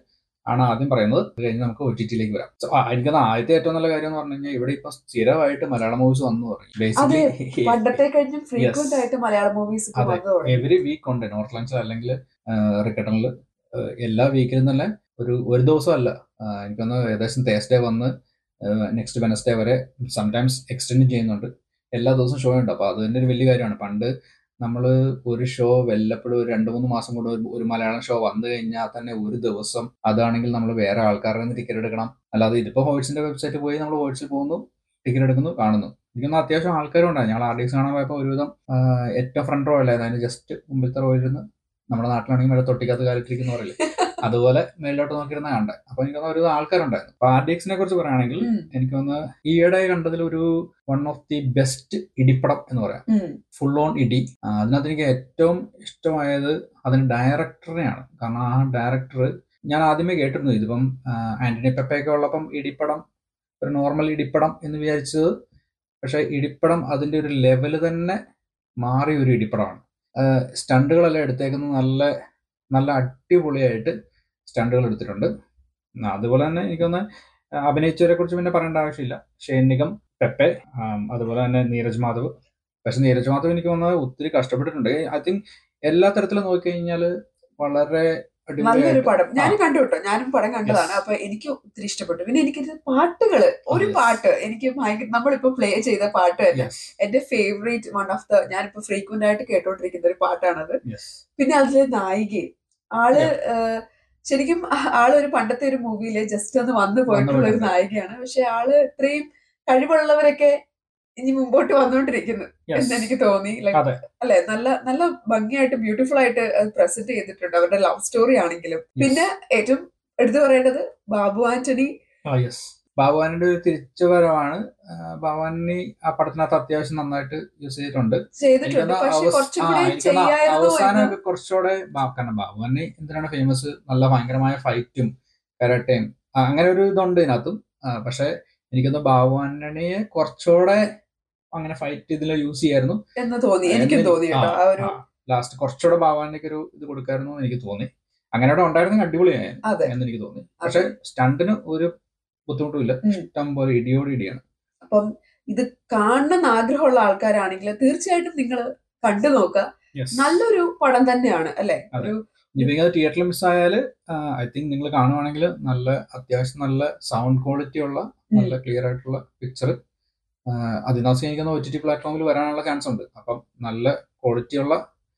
D: ആണ് ആദ്യം പറയുന്നത് അത് കഴിഞ്ഞ് നമുക്ക് ഒ ടി ടിയിലേക്ക് വരാം So, ആ, എനിക്കത് ആദ്യത്തെ ഏറ്റവും നല്ല കാര്യം എന്ന് പറഞ്ഞു കഴിഞ്ഞാൽ ഇവിടെ ഇപ്പൊ സ്ഥിരമായിട്ട് മലയാളം മൂവീസ് വന്നു പറയും
C: അതെ,
D: ബേസിക്കലി
C: പണ്ടത്തെ കഴിഞ്ഞും ഫ്രീക്വന്റ്
D: Yes.
C: ആയിട്ട് മലയാളം മൂവീസ് ഇപ്പൊ
D: അതെ.
C: വന്നു തുടങ്ങി
D: എവറി വീക്ക് ഉണ്ട് നോർത്ത് ലഞ്ചിൽ അല്ലെങ്കിൽ റിക്കട്ടണിൽ എല്ലാ വീക്കിലും തന്നെ ഒരു ഒരു ദിവസം അല്ല എനിക്കൊന്ന് ഏകദേശം തേസ്ഡേ വന്ന് നെക്സ്റ്റ് വെനസ്ഡേ വരെ സംടൈംസ് എക്സ്റ്റെൻഡ് ചെയ്യുന്നുണ്ട് എല്ലാ ദിവസവും ഷോ ഉണ്ട് അപ്പോൾ അത് തന്നെ ഒരു വലിയ കാര്യമാണ് പണ്ട് നമ്മൾ ഒരു ഷോ വല്ലപ്പോഴും ഒരു രണ്ട് മൂന്ന് മാസം കൊണ്ട് ഒരു- ഒരു മലയാളം ഷോ വന്നു കഴിഞ്ഞാൽ തന്നെ ഒരു ദിവസം അതാണെങ്കിൽ നമ്മൾ വേറെ ആൾക്കാരുടെ നിന്ന് ടിക്കറ്റ് എടുക്കണം അല്ലാതെ ഇതിപ്പോൾ ഹോട്ട്സിന്റെ വെബ്സൈറ്റ് പോയി നമ്മൾ ഹോട്ട്സിൽ പോകുന്നു ടിക്കറ്റ് എടുക്കുന്നു കാണുന്നു എനിക്കൊന്ന് അത്യാവശ്യം ആൾക്കാരും ഉണ്ടായി ഞങ്ങൾ ആർ ഡി എക്സ് കാണാൻ പോയപ്പോൾ ഒരുവിധം ആ, ഏറ്റവും ഫ്രണ്ട് റോ അല്ലായിരുന്നു അതിന് ജസ്റ്റ് മുമ്പിലത്തെ റോയിൽ ഇരുന്ന് നമ്മുടെ നാട്ടിലാണെങ്കിൽ മേലെ തൊട്ടിക്കകത്ത് കാലിട്ടിരിക്കുന്ന പറയില്ലേ അതുപോലെ മേളിലോട്ട് നോക്കിയിരുന്ന കണ്ടേ അപ്പൊ എനിക്ക് തോന്നുന്നു ഒരു ആൾക്കാരുണ്ടായിരുന്നു അപ്പൊ ആർ ഡി എക്സിനെ കുറിച്ച് പറയുകയാണെങ്കിൽ
C: ഉം.
D: എനിക്ക് തോന്നുന്നു ഈയിടെ കണ്ടതിൽ ഒരു വൺ ഓഫ് ദി ബെസ്റ്റ് ഇടിപ്പടം എന്ന് പറയാം
C: ഉം.
D: ഫുൾ ഓൺ ഇടി ആ, അതിനകത്ത് എനിക്ക് ഏറ്റവും ഇഷ്ടമായത് അതിന് ഡയറക്ടറിനെയാണ് കാരണം ആ ഡയറക്ടർ ഞാൻ ആദ്യമേ കേട്ടിരുന്നു ഇതിപ്പം ആ, ആന്റണി പെപ്പയൊക്കെ ഉള്ളപ്പം ഇടിപ്പടം ഒരു നോർമൽ ഇടിപ്പടം എന്ന് വിചാരിച്ചത് പക്ഷെ ഇടിപ്പടം അതിന്റെ ഒരു ലെവല് തന്നെ മാറിയ ഒരു ഇടിപ്പടമാണ് സ്റ്റണ്ടുകളെല്ലാം എടുത്തേക്കുന്നത് നല്ല നല്ല അടിപൊളിയായിട്ട് സ്റ്റണ്ടുകൾ എടുത്തിട്ടുണ്ട് ആ, അതുപോലെ തന്നെ എനിക്കൊന്ന് അഭിനയിച്ചവരെ കുറിച്ച് പിന്നെ പറയേണ്ട ആവശ്യമില്ല ഷെയ്ൻ നിഗം പെപ്പെ ആം, അതുപോലെ തന്നെ നീരജ് മാധവ് പക്ഷെ നീരജ് മാധവ് എനിക്ക് തോന്നുന്നത് ഒത്തിരി കഷ്ടപ്പെട്ടിട്ടുണ്ട് ഐ തിങ്ക് എല്ലാ തരത്തിലും നോക്കിക്കഴിഞ്ഞാൽ വളരെ
C: നല്ലൊരു
D: അടിപൊളിയായിട്ട്
C: പടം ഞാനും
D: ആ.
C: കണ്ടു കേട്ടോ ഞാനും പടം കണ്ടതാണ്
D: Yes.
C: അപ്പൊ എനിക്ക് ഒത്തിരി ഇഷ്ടപ്പെട്ടു പിന്നെ എനിക്ക് പാട്ടുകള് ഒരു
D: Yes.
C: പാട്ട് എനിക്ക് ഭയങ്കര നമ്മളിപ്പോ പ്ലേ ചെയ്ത പാട്ട് തന്നെ
D: Yes,
C: എന്റെ ഫേവറേറ്റ് വൺ ഓഫ് ദ ഞാനിപ്പോ ഫ്രീക്വന്റ് ആയിട്ട് കേട്ടോണ്ടിരിക്കുന്ന ഒരു പാട്ടാണത്
D: yes.
C: പിന്നെ അതിലെ നായികയും ആള് ഏഹ്, ശരിക്കും ആ- ആള് ഒരു പണ്ടത്തെ ഒരു മൂവിയില് ജസ്റ്റ് ഒന്ന് വന്നു പോയിട്ടുള്ള ഒരു
D: പോയിട്ടുണ്ട്.
C: നായികയാണ് പക്ഷെ ആള് ഇത്രയും കഴിവുള്ളവരൊക്കെ ഇനി മുമ്പോട്ട് വന്നുകൊണ്ടിരിക്കുന്നു
D: Yes.
C: എന്ന് എനിക്ക് തോന്നി ലൈക്
D: അതെ
C: അല്ലെ നല്ല നല്ല ഭംഗിയായിട്ട് ബ്യൂട്ടിഫുൾ ആയിട്ട് പ്രസന്റ് ചെയ്തിട്ടുണ്ട് അവരുടെ ലവ് സ്റ്റോറി ആണെങ്കിലും പിന്നെ ഏറ്റവും എടുത്തു പറയേണ്ടത് ബാബു ആന്റണി
D: ആ യെസ് ബാബുവാനിന്റെ ഒരു തിരിച്ചുവരവാണ് ആ, ബാബുവാനി ആ പടത്തിനകത്ത് അത്യാവശ്യം നന്നായിട്ട് യൂസ് ചെയ്തിട്ടുണ്ട്
C: ചെയ്തിട്ടുണ്ട്
D: എനിക്കൊന്ന്
C: പക്ഷെ
D: അവസ്-
C: കുറച്ചും
D: ആ,
C: കൂടി
D: എനിക്കൊന്ന്
C: ചെയ്യായിരുന്നു എന്ന്
D: അവസാനമൊക്കെ കുറച്ചുകൂടെ ബാ- കാരണം ബാബുവാനി എന്തിനാണ് ഫേമസ് നല്ല ഭയങ്കരമായ ഫൈറ്റും കരാട്ടയും ആ, അങ്ങനെ ഒരു ഇതുണ്ട് ഇതിനകത്തും ആ, പക്ഷെ എനിക്കൊന്ന് ബാബുവാനിയെ കുറച്ചുകൂടെ അങ്ങനെ ഫൈറ്റ് ഇതിൽ യൂസ് ചെയ്യായിരുന്നു
C: എന്ന് തോന്നി എനിക്കും തോന്നി കേട്ടോ ആ ഒരു
D: ലാസ്റ്റ് കുറച്ചുകൂടെ ബാബുവാനിക്ക് ഒരു ഇത് കൊടുക്കായിരുന്നു എന്ന് എനിക്ക് തോന്നി അങ്ങനെ അവിടെ ഉണ്ടായിരുന്നെങ്കിൽ അടിപൊളിയായി
C: അതെ
D: എന്ന് എനിക്ക് തോന്നി പക്ഷെ സ്റ്റണ്ടിന് ഒരു ബുദ്ധിമുട്ടുമില്ല
C: ഉം.
D: ഇഷ്ടം പോലെ ഇടിയോട് ഇടിയാണ്
C: അപ്പം ഇത് കാണണമെന്ന് ആഗ്രഹമുള്ള ആൾക്കാരാണെങ്കിൽ തീർച്ചയായിട്ടും നിങ്ങൾ കണ്ടു നോക്കുക
D: Yes.
C: നല്ലൊരു പടം തന്നെയാണ് അല്ലെ
D: അതെ.
C: ഒരു
D: ഇനിയിപ്പോ അത് തിയേറ്ററിൽ മിസ്സായാൽ ഐ തിങ്ക് നിങ്ങൾ കാണുവാണെങ്കിൽ നല്ല അത്യാവശ്യം നല്ല സൗണ്ട് ക്വാളിറ്റി ഉള്ള നല്ല ക്ലിയർ ആയിട്ടുള്ള പിക്ചർ അതിനകത്ത് എനിക്കൊന്ന് ഒ ടി ടി പ്ലാറ്റ്ഫോമിൽ വരാനുള്ള ചാൻസ് ഉണ്ട് അപ്പം നല്ല ക്വാളിറ്റി ഉള്ള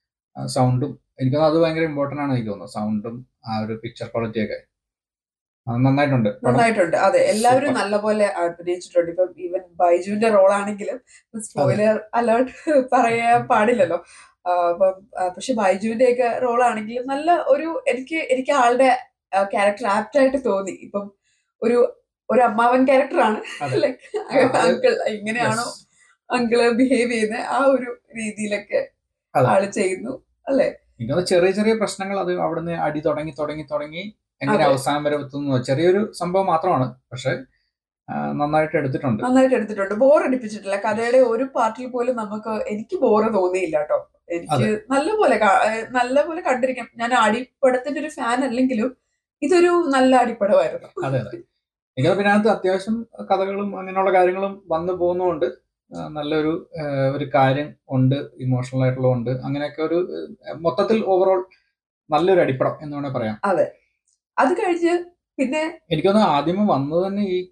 D: സൗണ്ടും എനിക്കൊന്ന് അത് ഭയങ്കര ഇമ്പോർട്ടൻ്റ് ആണ് എനിക്ക് തോന്നുന്നത് സൗണ്ടും ആ ഒരു പിക്ചർ ക്വാളിറ്റി ഒക്കെ അത് നന്നായിട്ടുണ്ട് പടം.
C: നന്നായിട്ടുണ്ട് അതെ എല്ലാവരും
D: Super.
C: നല്ലപോലെ അഭിനയിച്ചിട്ടുണ്ട് ഇപ്പം ഈവൻ ബൈജുവിന്റെ റോൾ ആണെങ്കിലും സ്പോയിലർ അലേർട്ട് പറയാൻ പാടില്ലല്ലോ ആ, അപ്പം ആ, പക്ഷെ ബൈജുവിന്റെ ഒക്കെ റോൾ ആണെങ്കിലും നല്ല ഒരു എനിക്ക് എനിക്ക് ആളുടെ ക്യാരക്ടർ ആപ്റ്റ് ആയിട്ട് തോന്നി ഇപ്പം ഒരു ഒരു അമ്മാവൻ ക്യാരക്ടറാണ്
D: അതെ.
C: ലൈക്ക്
D: അത്
C: അങ്കിൾ ഇങ്ങനെയാണോ
D: Yes.
C: അങ്കിള് ബിഹേവ് ചെയ്യുന്നത് ആ ഒരു രീതിയിലൊക്കെ
D: അതെ.
C: ആള് ചെയ്യുന്നു അല്ലെ
D: എനിക്കത് ചെറിയ ചെറിയ പ്രശ്നങ്ങൾ അത് അവിടുന്ന് അടി തുടങ്ങി തുടങ്ങി തുടങ്ങി എങ്ങനെ
C: അതെ.
D: അവസാനം വരെ എത്തുന്നു ചെറിയൊരു സംഭവം മാത്രമാണ് പക്ഷെ ആ, നന്നായിട്ട് എടുത്തിട്ടുണ്ട്
C: നന്നായിട്ട് എടുത്തിട്ടുണ്ട് ബോർ അടിപ്പിച്ചിട്ടില്ല കഥയുടെ ഒരു പാർട്ടിൽ പോലും നമുക്ക് എനിക്ക് ബോറ് തോന്നിയില്ല കേട്ടോ എനിക്ക് നല്ലപോലെ കാ- ഏഹ് നല്ലപോലെ കണ്ടിരിക്കാം ഞാൻ അടിപ്പടത്തിന്റെ ഒരു ഫാൻ അല്ലെങ്കിലും ഇതൊരു നല്ല അടിപ്പടമായിരുന്നു
D: അതെ അതെ എനിക്കത് പിന്നെ അതിനകത്ത് അത്യാവശ്യം കഥകളും അങ്ങനെയുള്ള കാര്യങ്ങളും വന്നു പോകുന്നതുകൊണ്ട് ആ, നല്ലൊരു ആ, ഒരു കാര്യം ഉണ്ട് ഇമോഷണൽ ആയിട്ടുള്ളതുണ്ട് അങ്ങനെയൊക്കെ ഒരു ആ, മൊത്തത്തിൽ ഓവറോൾ നല്ലൊരു അടിപ്പടം എന്ന് വേണേൽ പറയാം
C: അത് കഴിഞ്ഞ് പിന്നെ
D: എനിക്കൊന്ന് ആദ്യമേ വന്നത് തന്നെ ഈ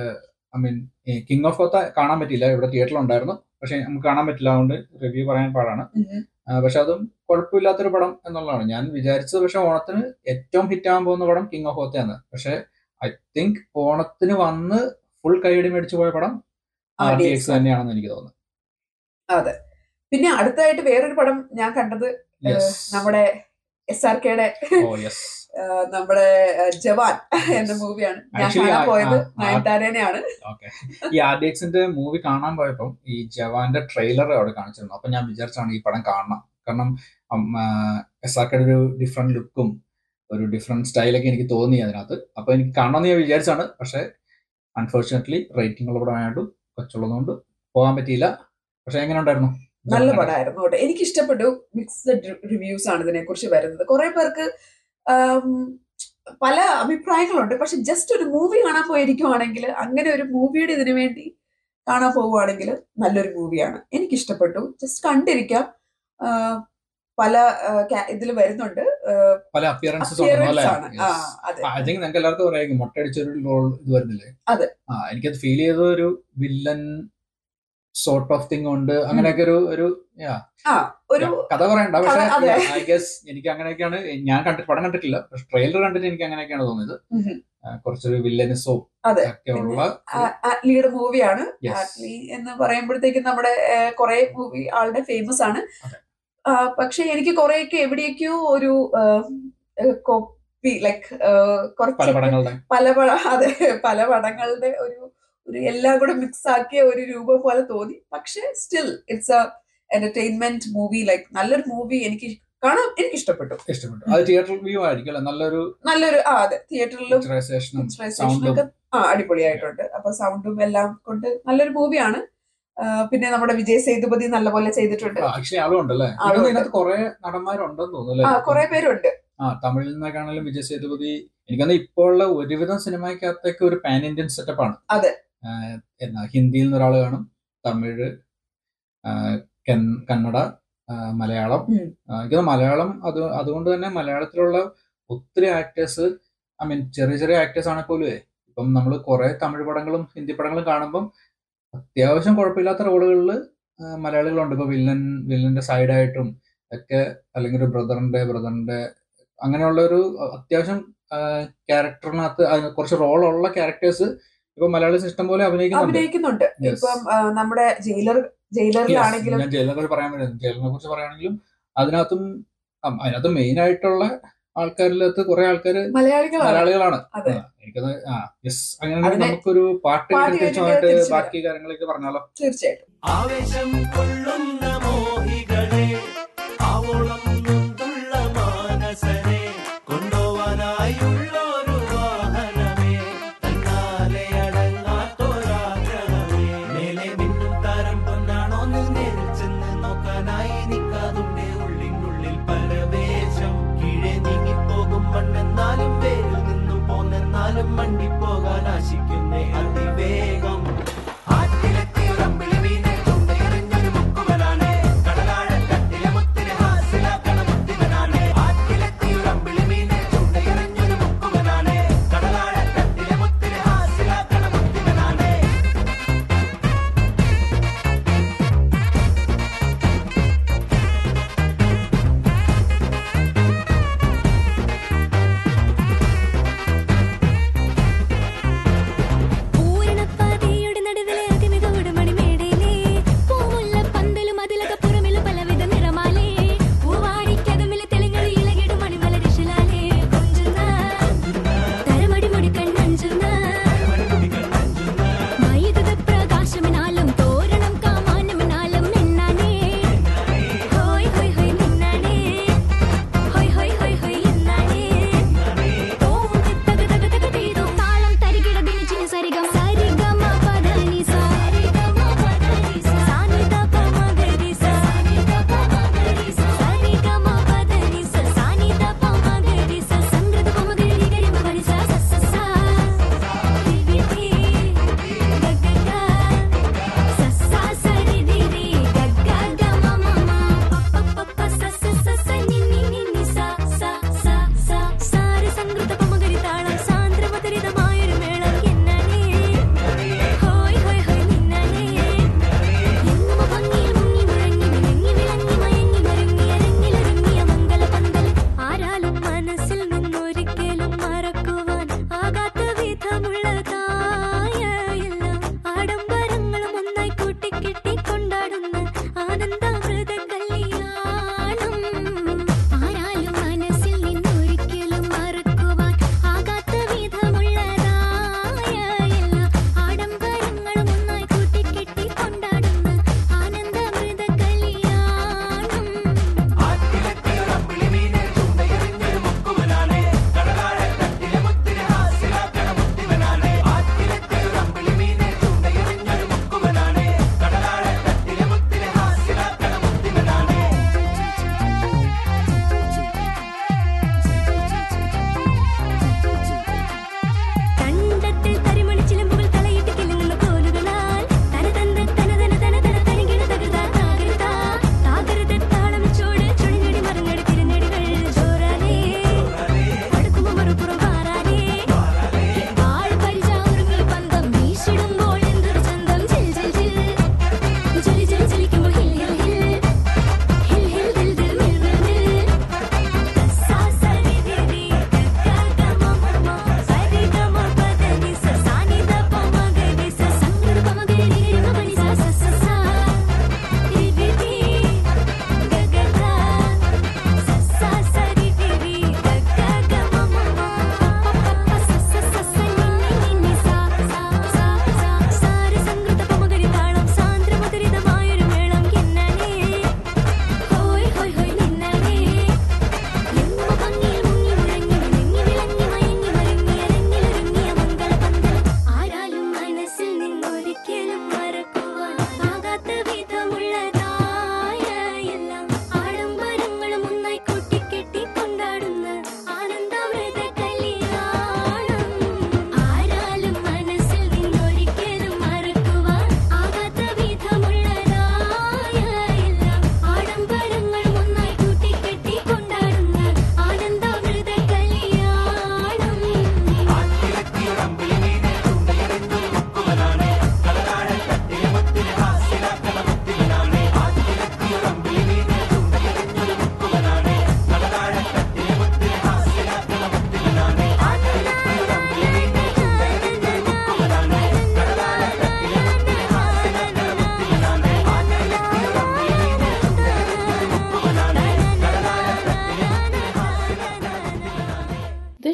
D: I mean king of Kotha കാണാൻ പറ്റിയില്ല ഇവിടെ തിയേറ്ററിൽ ഉണ്ടായിരുന്നു പക്ഷെ നമുക്ക് കാണാൻ പറ്റില്ല അതുകൊണ്ട് റിവ്യൂ പറയാൻ പാടാണ്
C: ഉം,
D: ആ, പക്ഷെ അതും കുഴപ്പമില്ലാത്തൊരു പടം എന്നുള്ളതാണ് ഞാൻ വിചാരിച്ചത് പക്ഷെ ഓണത്തിന് ഏറ്റവും ഹിറ്റ് ആകാൻ പോകുന്ന പടം കിങ് ഓഫ് കൊത്തയാണ് പക്ഷെ ഐ തിങ്ക് ഓണത്തിന് വന്ന് ഫുൾ കൈയടി മേടിച്ചു പോയ പടം ആർ ഡി എക്സ് തന്നെയാണെന്ന് എനിക്ക് തോന്നുന്നു
C: അതെ പിന്നെ അടുത്തായിട്ട് വേറൊരു പടം ഞാൻ കണ്ടത്
D: യെസ്
C: നമ്മുടെ എസ് ആർ കെയുടെ
D: ഓ യെസ്
C: നമ്മുടെ ഏഹ്, ജവാൻ എന്ന മൂവിയാണ് ഞാൻ
D: Actually,
C: കാണാൻ
D: ആ-
C: പോയത്
D: ആ- ആ-
C: നയൻതാരേനെയാണ്
D: ഓക്കെ ഈ ആർ ഡി എക്സിന്റെ മൂവി കാണാൻ പോയപ്പം ഈ ജവാന്റെ ട്രെയിലർ അവിടെ കാണിച്ചിരുന്നു അപ്പൊ ഞാൻ വിചാരിച്ചാണ് ഈ പടം കാണണം കാരണം എസ് ആർ കെയുടെ ഒരു ഡിഫറെന്റ് ലുക്കും ഒരു ഡിഫറെന്റ് സ്റ്റൈലൊക്കെ എനിക്ക് തോന്നി അതിനകത്ത് അപ്പൊ എനിക്ക് കാണണമെന്ന് ഞാൻ വിചാരിച്ചാണ് പക്ഷെ അൺഫോർച്ചുനേറ്റ്ലി റേറ്റിംഗ് ഉള്ള പടമായിട്ട് കൊച്ചുള്ളതുകൊണ്ട് പോകാൻ പറ്റിയില്ല പക്ഷെ എങ്ങനെ ഉണ്ടായിരുന്നു
C: നല്ല പടമായിരുന്നു കേട്ടോ എനിക്ക് ഇഷ്ടപ്പെട്ടു മിക്സ്ഡ് റിവ്യൂസ് ആണ് ഇതിനെ കുറിച്ച് വരുന്നത് കുറെ പേർക്ക് ആം, പല അഭിപ്രായങ്ങളുണ്ട് പക്ഷെ ജസ്റ്റ് ഒരു മൂവി കാണാൻ പോയിരിക്കുവാണെങ്കിൽ അങ്ങനെ ഒരു മൂവിയുടെ ഇതിനു വേണ്ടി കാണാൻ പോവുകയാണെങ്കിൽ നല്ലൊരു മൂവിയാണ് എനിക്ക് ഇഷ്ടപ്പെട്ടു ജസ്റ്റ് കണ്ടിരിക്കാം ആ, പല ഇതിൽ വരുന്നുണ്ട്
D: പല അപ്പിയറൻസസ് ഉണ്ടോ
C: അപ്പിയറൻസ്
D: അല്ലേ
C: ആണ് ആ അതെ
D: ഐ തിങ്ക് നിങ്ങൾക്ക് എല്ലാവർക്കും പറയാം മുട്ടയടിച്ചൊരു റോൾ ഇത് വരുന്നില്ലേ
C: അതെ.
D: ആ എനിക്കത് ഫീൽ ചെയ്ത ഒരു വില്ലൻ സോർട്ട് ഓഫ് തിങ് ഉണ്ട് അങ്ങനെയൊക്കെ ഒരു ഒരു yeah.
C: ആ ഒരു
D: Yeah, കഥ പറയണ്ട പക്ഷെ
C: കഥ- അതെ.
D: ഐ ഗസ് എനിക്ക് അങ്ങനെയൊക്കെയാണ് ഞാൻ കണ്ടിട്ട് പടം കണ്ടിട്ടില്ല പക്ഷെ ട്രെയിലർ കണ്ടിട്ട് എനിക്ക് അങ്ങനെയൊക്കെയാണ് തോന്നിയത്
C: ഉം.
D: ആ, കുറച്ചൊരു വില്ലനിസവും
C: അതെ.
D: ഒക്കെ ഉള്ള
C: ആറ്റ്ലിയുടെ മൂവിയാണ്
D: Yes.
C: ആറ്റ്ലി എന്ന് പറയുമ്പോഴത്തേക്കും നമ്മുടെ കുറെ മൂവി ആളുടെ ഫേമസ് ആണ്
D: അതെ.
C: ആ, പക്ഷെ എനിക്ക് കുറെയൊക്കെ എവിടെയൊക്കെയോ ഒരു കോപ്പി ലൈക്ക്
D: പല
C: കുറച്ച്
D: പടങ്ങളുടെ
C: പല പട അതെ പല പടങ്ങളുടെ ഒരു ഒരു എല്ലാം കൂടെ മിക്സ് ആക്കിയ ഒരു രൂപം പോലെ തോന്നി പക്ഷെ still it's a entertainment movie like നല്ലൊരു മൂവി എനിക്ക് കാണാൻ എനിക്ക് ഇഷ്ടപ്പെട്ടു
D: ഇഷ്ടപ്പെട്ടു അത് തിയേറ്റർ വ്യൂ ആയിരിക്കും അല്ലെ നല്ലൊരു
C: നല്ലൊരു ആ അതെ തിയേറ്ററിലും
D: പിക്ചറൈസേഷനും
C: പിക്ചറൈസേഷനും
D: സൗണ്ടും
C: ഒക്കെ ആ അടിപൊളിയായിട്ടുണ്ട് അപ്പൊ സൗണ്ടും എല്ലാം കൊണ്ട് നല്ലൊരു മൂവിയാണ് പിന്നെ നമ്മുടെ വിജയ് സേതുപതി നല്ലപോലെ ചെയ്തിട്ടുണ്ട്
D: ആക്ച്വലി ആളും ഉണ്ടല്ലേ
C: ആളും
D: ഇതൊന്നും
C: ഉണ്ട്.
D: ഇതിനകത്ത് കുറെ നടന്മാരുണ്ടെന്ന് തോന്നുന്നു
C: ആ
D: അല്ലേ
C: കുറെ പേരുണ്ട്
D: ആ തമിഴിൽ നിന്നൊക്കെയാണെങ്കിലും വിജയ് സേതുപതി എനിക്കൊന്ന് ഇപ്പോൾ ഉള്ള ഒരുവിധം സിനിമയ്ക്കകത്തേക്ക് ഒരു പാൻ ഇന്ത്യൻ സെറ്റപ്പാണ്
C: അതെ.
D: എന്നാ ഹിന്ദിയിൽ നിന്ന് ഒരാൾ കാണും തമിഴ് ആ, കൻ- കന്നഡ ആ, മലയാളം
C: ഉം.
D: ആ, എനിക്കത് മലയാളം അത് അതുകൊണ്ട് തന്നെ മലയാളത്തിലുള്ള ഒത്തിരി ആക്ടേഴ്സ് ഐ മീൻ ചെറിയ ചെറിയ ആക്ടേഴ്സ് ആണെങ്കിൽ പോലും ഇപ്പം നമ്മൾ കുറെ തമിഴ് പടങ്ങളും ഹിന്ദി പടങ്ങളും കാണുമ്പം അത്യാവശ്യം കുഴപ്പമില്ലാത്ത റോളുകളിൽ മലയാളികളുണ്ട് ഇപ്പൊ വില്ലൻ വില്ലന്റെ സൈഡായിട്ടും ഒക്കെ അല്ലെങ്കിൽ ഒരു ബ്രദറിന്റെ ബ്രദറിന്റെ അങ്ങനെയുള്ള ഒരു അത്യാവശ്യം ക്യാരക്ടറിനകത്ത് കുറച്ച് റോളുള്ള ക്യാരക്ടേഴ്സ് ഇപ്പൊ മലയാളീസ് ഇഷ്ടം പോലെ അഭിനയിക്കുന്നുണ്ട്
C: അഭിനയിക്കുന്നുണ്ട്
D: Yes.
C: ഇപ്പം ആ, നമ്മുടെ ജയിലർ ജയിലറിലാണെങ്കിലും
D: ഞാൻ ജയിലിനെ കുറിച്ച് പറയാൻ പറ്റും ജയിലിനെ കുറിച്ച് പറയുകയാണെങ്കിലും അതിനകത്തും അം, അതിനകത്ത് മെയിൻ ആയിട്ടുള്ള ആൾക്കാരിലകത്ത് കുറെ ആൾക്കാർ
C: മലയാളികളാണ്
D: മലയാളികളാണ്
C: അതെ.
D: ആ, എനിക്കത് ആ യെസ് അങ്ങനെ
C: അതിനെ-
D: നമുക്കൊരു പാട്ട്
C: പാട്ട്
D: കേട്ടിട്ട്
C: കേട്ടിട്ട്
D: തിരിച്ചുമായിട്ട്
C: തിരിച്ച് വരാം.
D: ബാക്കി കാര്യങ്ങളൊക്കെ പറഞ്ഞാലോ
C: തീർച്ചയായിട്ടും
E: ആവേശം കൊള്ളുന്ന മോഹികളെ ആവോളം നൊന്തുള്ള മാനസരെ കൊണ്ടുപോവാനായുള്ളൊരു വാഹനമേ തന്നാലെ അടങ്ങാത്തൊരാഗ്രഹമേ മേലെ മിന്നും താരം പൊന്നാണോ നേരിൽ ചെന്ന് നോക്കാനായി നിൽക്കാതുണ്ടേ ഉള്ളിനുള്ളിൽ പരവേശം കീഴെ നീങ്ങിപ്പോകും മണ്ണെന്നാലും വേരിൽ നിന്നും പോന്നെന്നാലും മണ്ടിപ്പോകാൻ ആശിക്കുന്നേ അതിവേഗം ആറ്റിലെത്തിയ റമ്പിളി വീണേ ചുണ്ടയെറിഞ്ഞൊരു മുക്കുവനാണ് കടലാഴക്കട്ടിലെ മുത്തിനെ ഹാസിലാക്കണ മുത്തിവനാണ് ആറ്റിലെത്തിയ റമ്പിളി വീണേ ചുണ്ടയെറിഞ്ഞൊരു മുക്കുവനാണ് കടലാഴക്കട്ടിലെ മുത്തിനെ ഹാസിലാക്കണ മുത്തിവനാണ്
F: പൂരണപ്പതി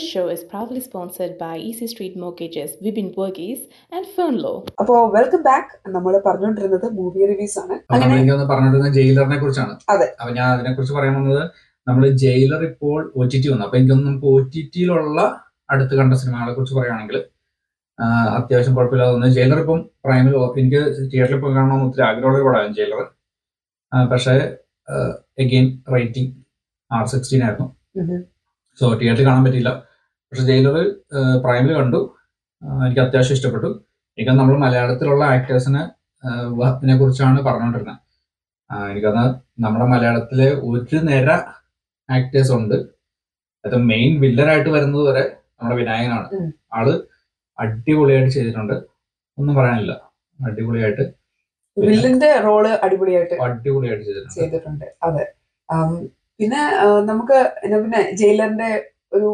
B: show is proudly sponsored by Easy Street Mortgages, Vibin Burgess, and Fernlow.
C: അപ്പോ വെൽക്കം ബാക്ക് നമ്മൾ പറഞ്ഞുകൊണ്ടിരുന്നത് മൂവി റിവ്യൂസ് ആണ്
D: അപ്പൊ
C: അങ്ങനെ
D: നമ്മളെനിക്കൊന്ന് പറഞ്ഞിരുന്നത് ജയിലറിനെ കുറിച്ചാണ്
C: അതെ.
D: അപ്പൊ ഞാൻ അതിനെ കുറിച്ച് പറയാൻ വന്നത് നമ്മൾ ജയിലർ ഇപ്പോൾ ഒ ടി ടി വന്നു അപ്പൊ എനിക്കൊന്ന് നമുക്ക് ഒ ടി ടിയിലുള്ള അടുത്ത് കണ്ട സിനിമകളെ കുറിച്ച് പറയുകയാണെങ്കിൽ അത്യാവശ്യം കുഴപ്പമില്ലാതെ തോന്നുന്നു ജയിലർ ഇപ്പം പ്രൈമിൽ എനിക്ക് തിയേറ്ററിൽ പോയി കാണണമെന്ന് ഒത്തിരി ആഗ്രഹമുള്ള ഒരു പടമാണ് ജയിലർ പക്ഷേ എഗെയിൻ റേറ്റിംഗ് ആർ സിക്സ്റ്റീൻ ആയിരുന്നു
C: ഉം.
D: സോ തിയേറ്ററിൽ കാണാൻ പറ്റിയില്ല പക്ഷെ ജയിലർ പ്രൈമിൽ കണ്ടു ആ, എനിക്ക് അത്യാവശ്യം ഇഷ്ടപ്പെട്ടു എനിക്ക് നമ്മൾ മലയാളത്തിലുള്ള ആക്ടേഴ്സിനെ വഹബിനെ കുറിച്ചാണ് പറഞ്ഞുകൊണ്ടിരുന്നത് ആ, എനിക്കത് നമ്മുടെ മലയാളത്തിലെ ഒരു നിര ആക്ടേഴ്സ് ഉണ്ട് അത് മെയിൻ വില്ലനായിട്ട് വരുന്നത് വരെ നമ്മുടെ വിനായകനാണ്
C: ഉം.
D: ആള് അടിപൊളിയായിട്ട് ചെയ്തിട്ടുണ്ട് ഒന്നും പറയാനില്ല അടിപൊളിയായിട്ട്
C: വില്ലിന്റെ റോള് അടിപൊളിയായിട്ട്
D: അടിപൊളിയായിട്ട് ചെയ്തിട്ടുണ്ട്
C: ചെയ്തിട്ടുണ്ട് അതെ ആം, പിന്നെ ആ, നമുക്ക് എന്നാ പിന്നെ ജയിലറിന്റെ ഒരു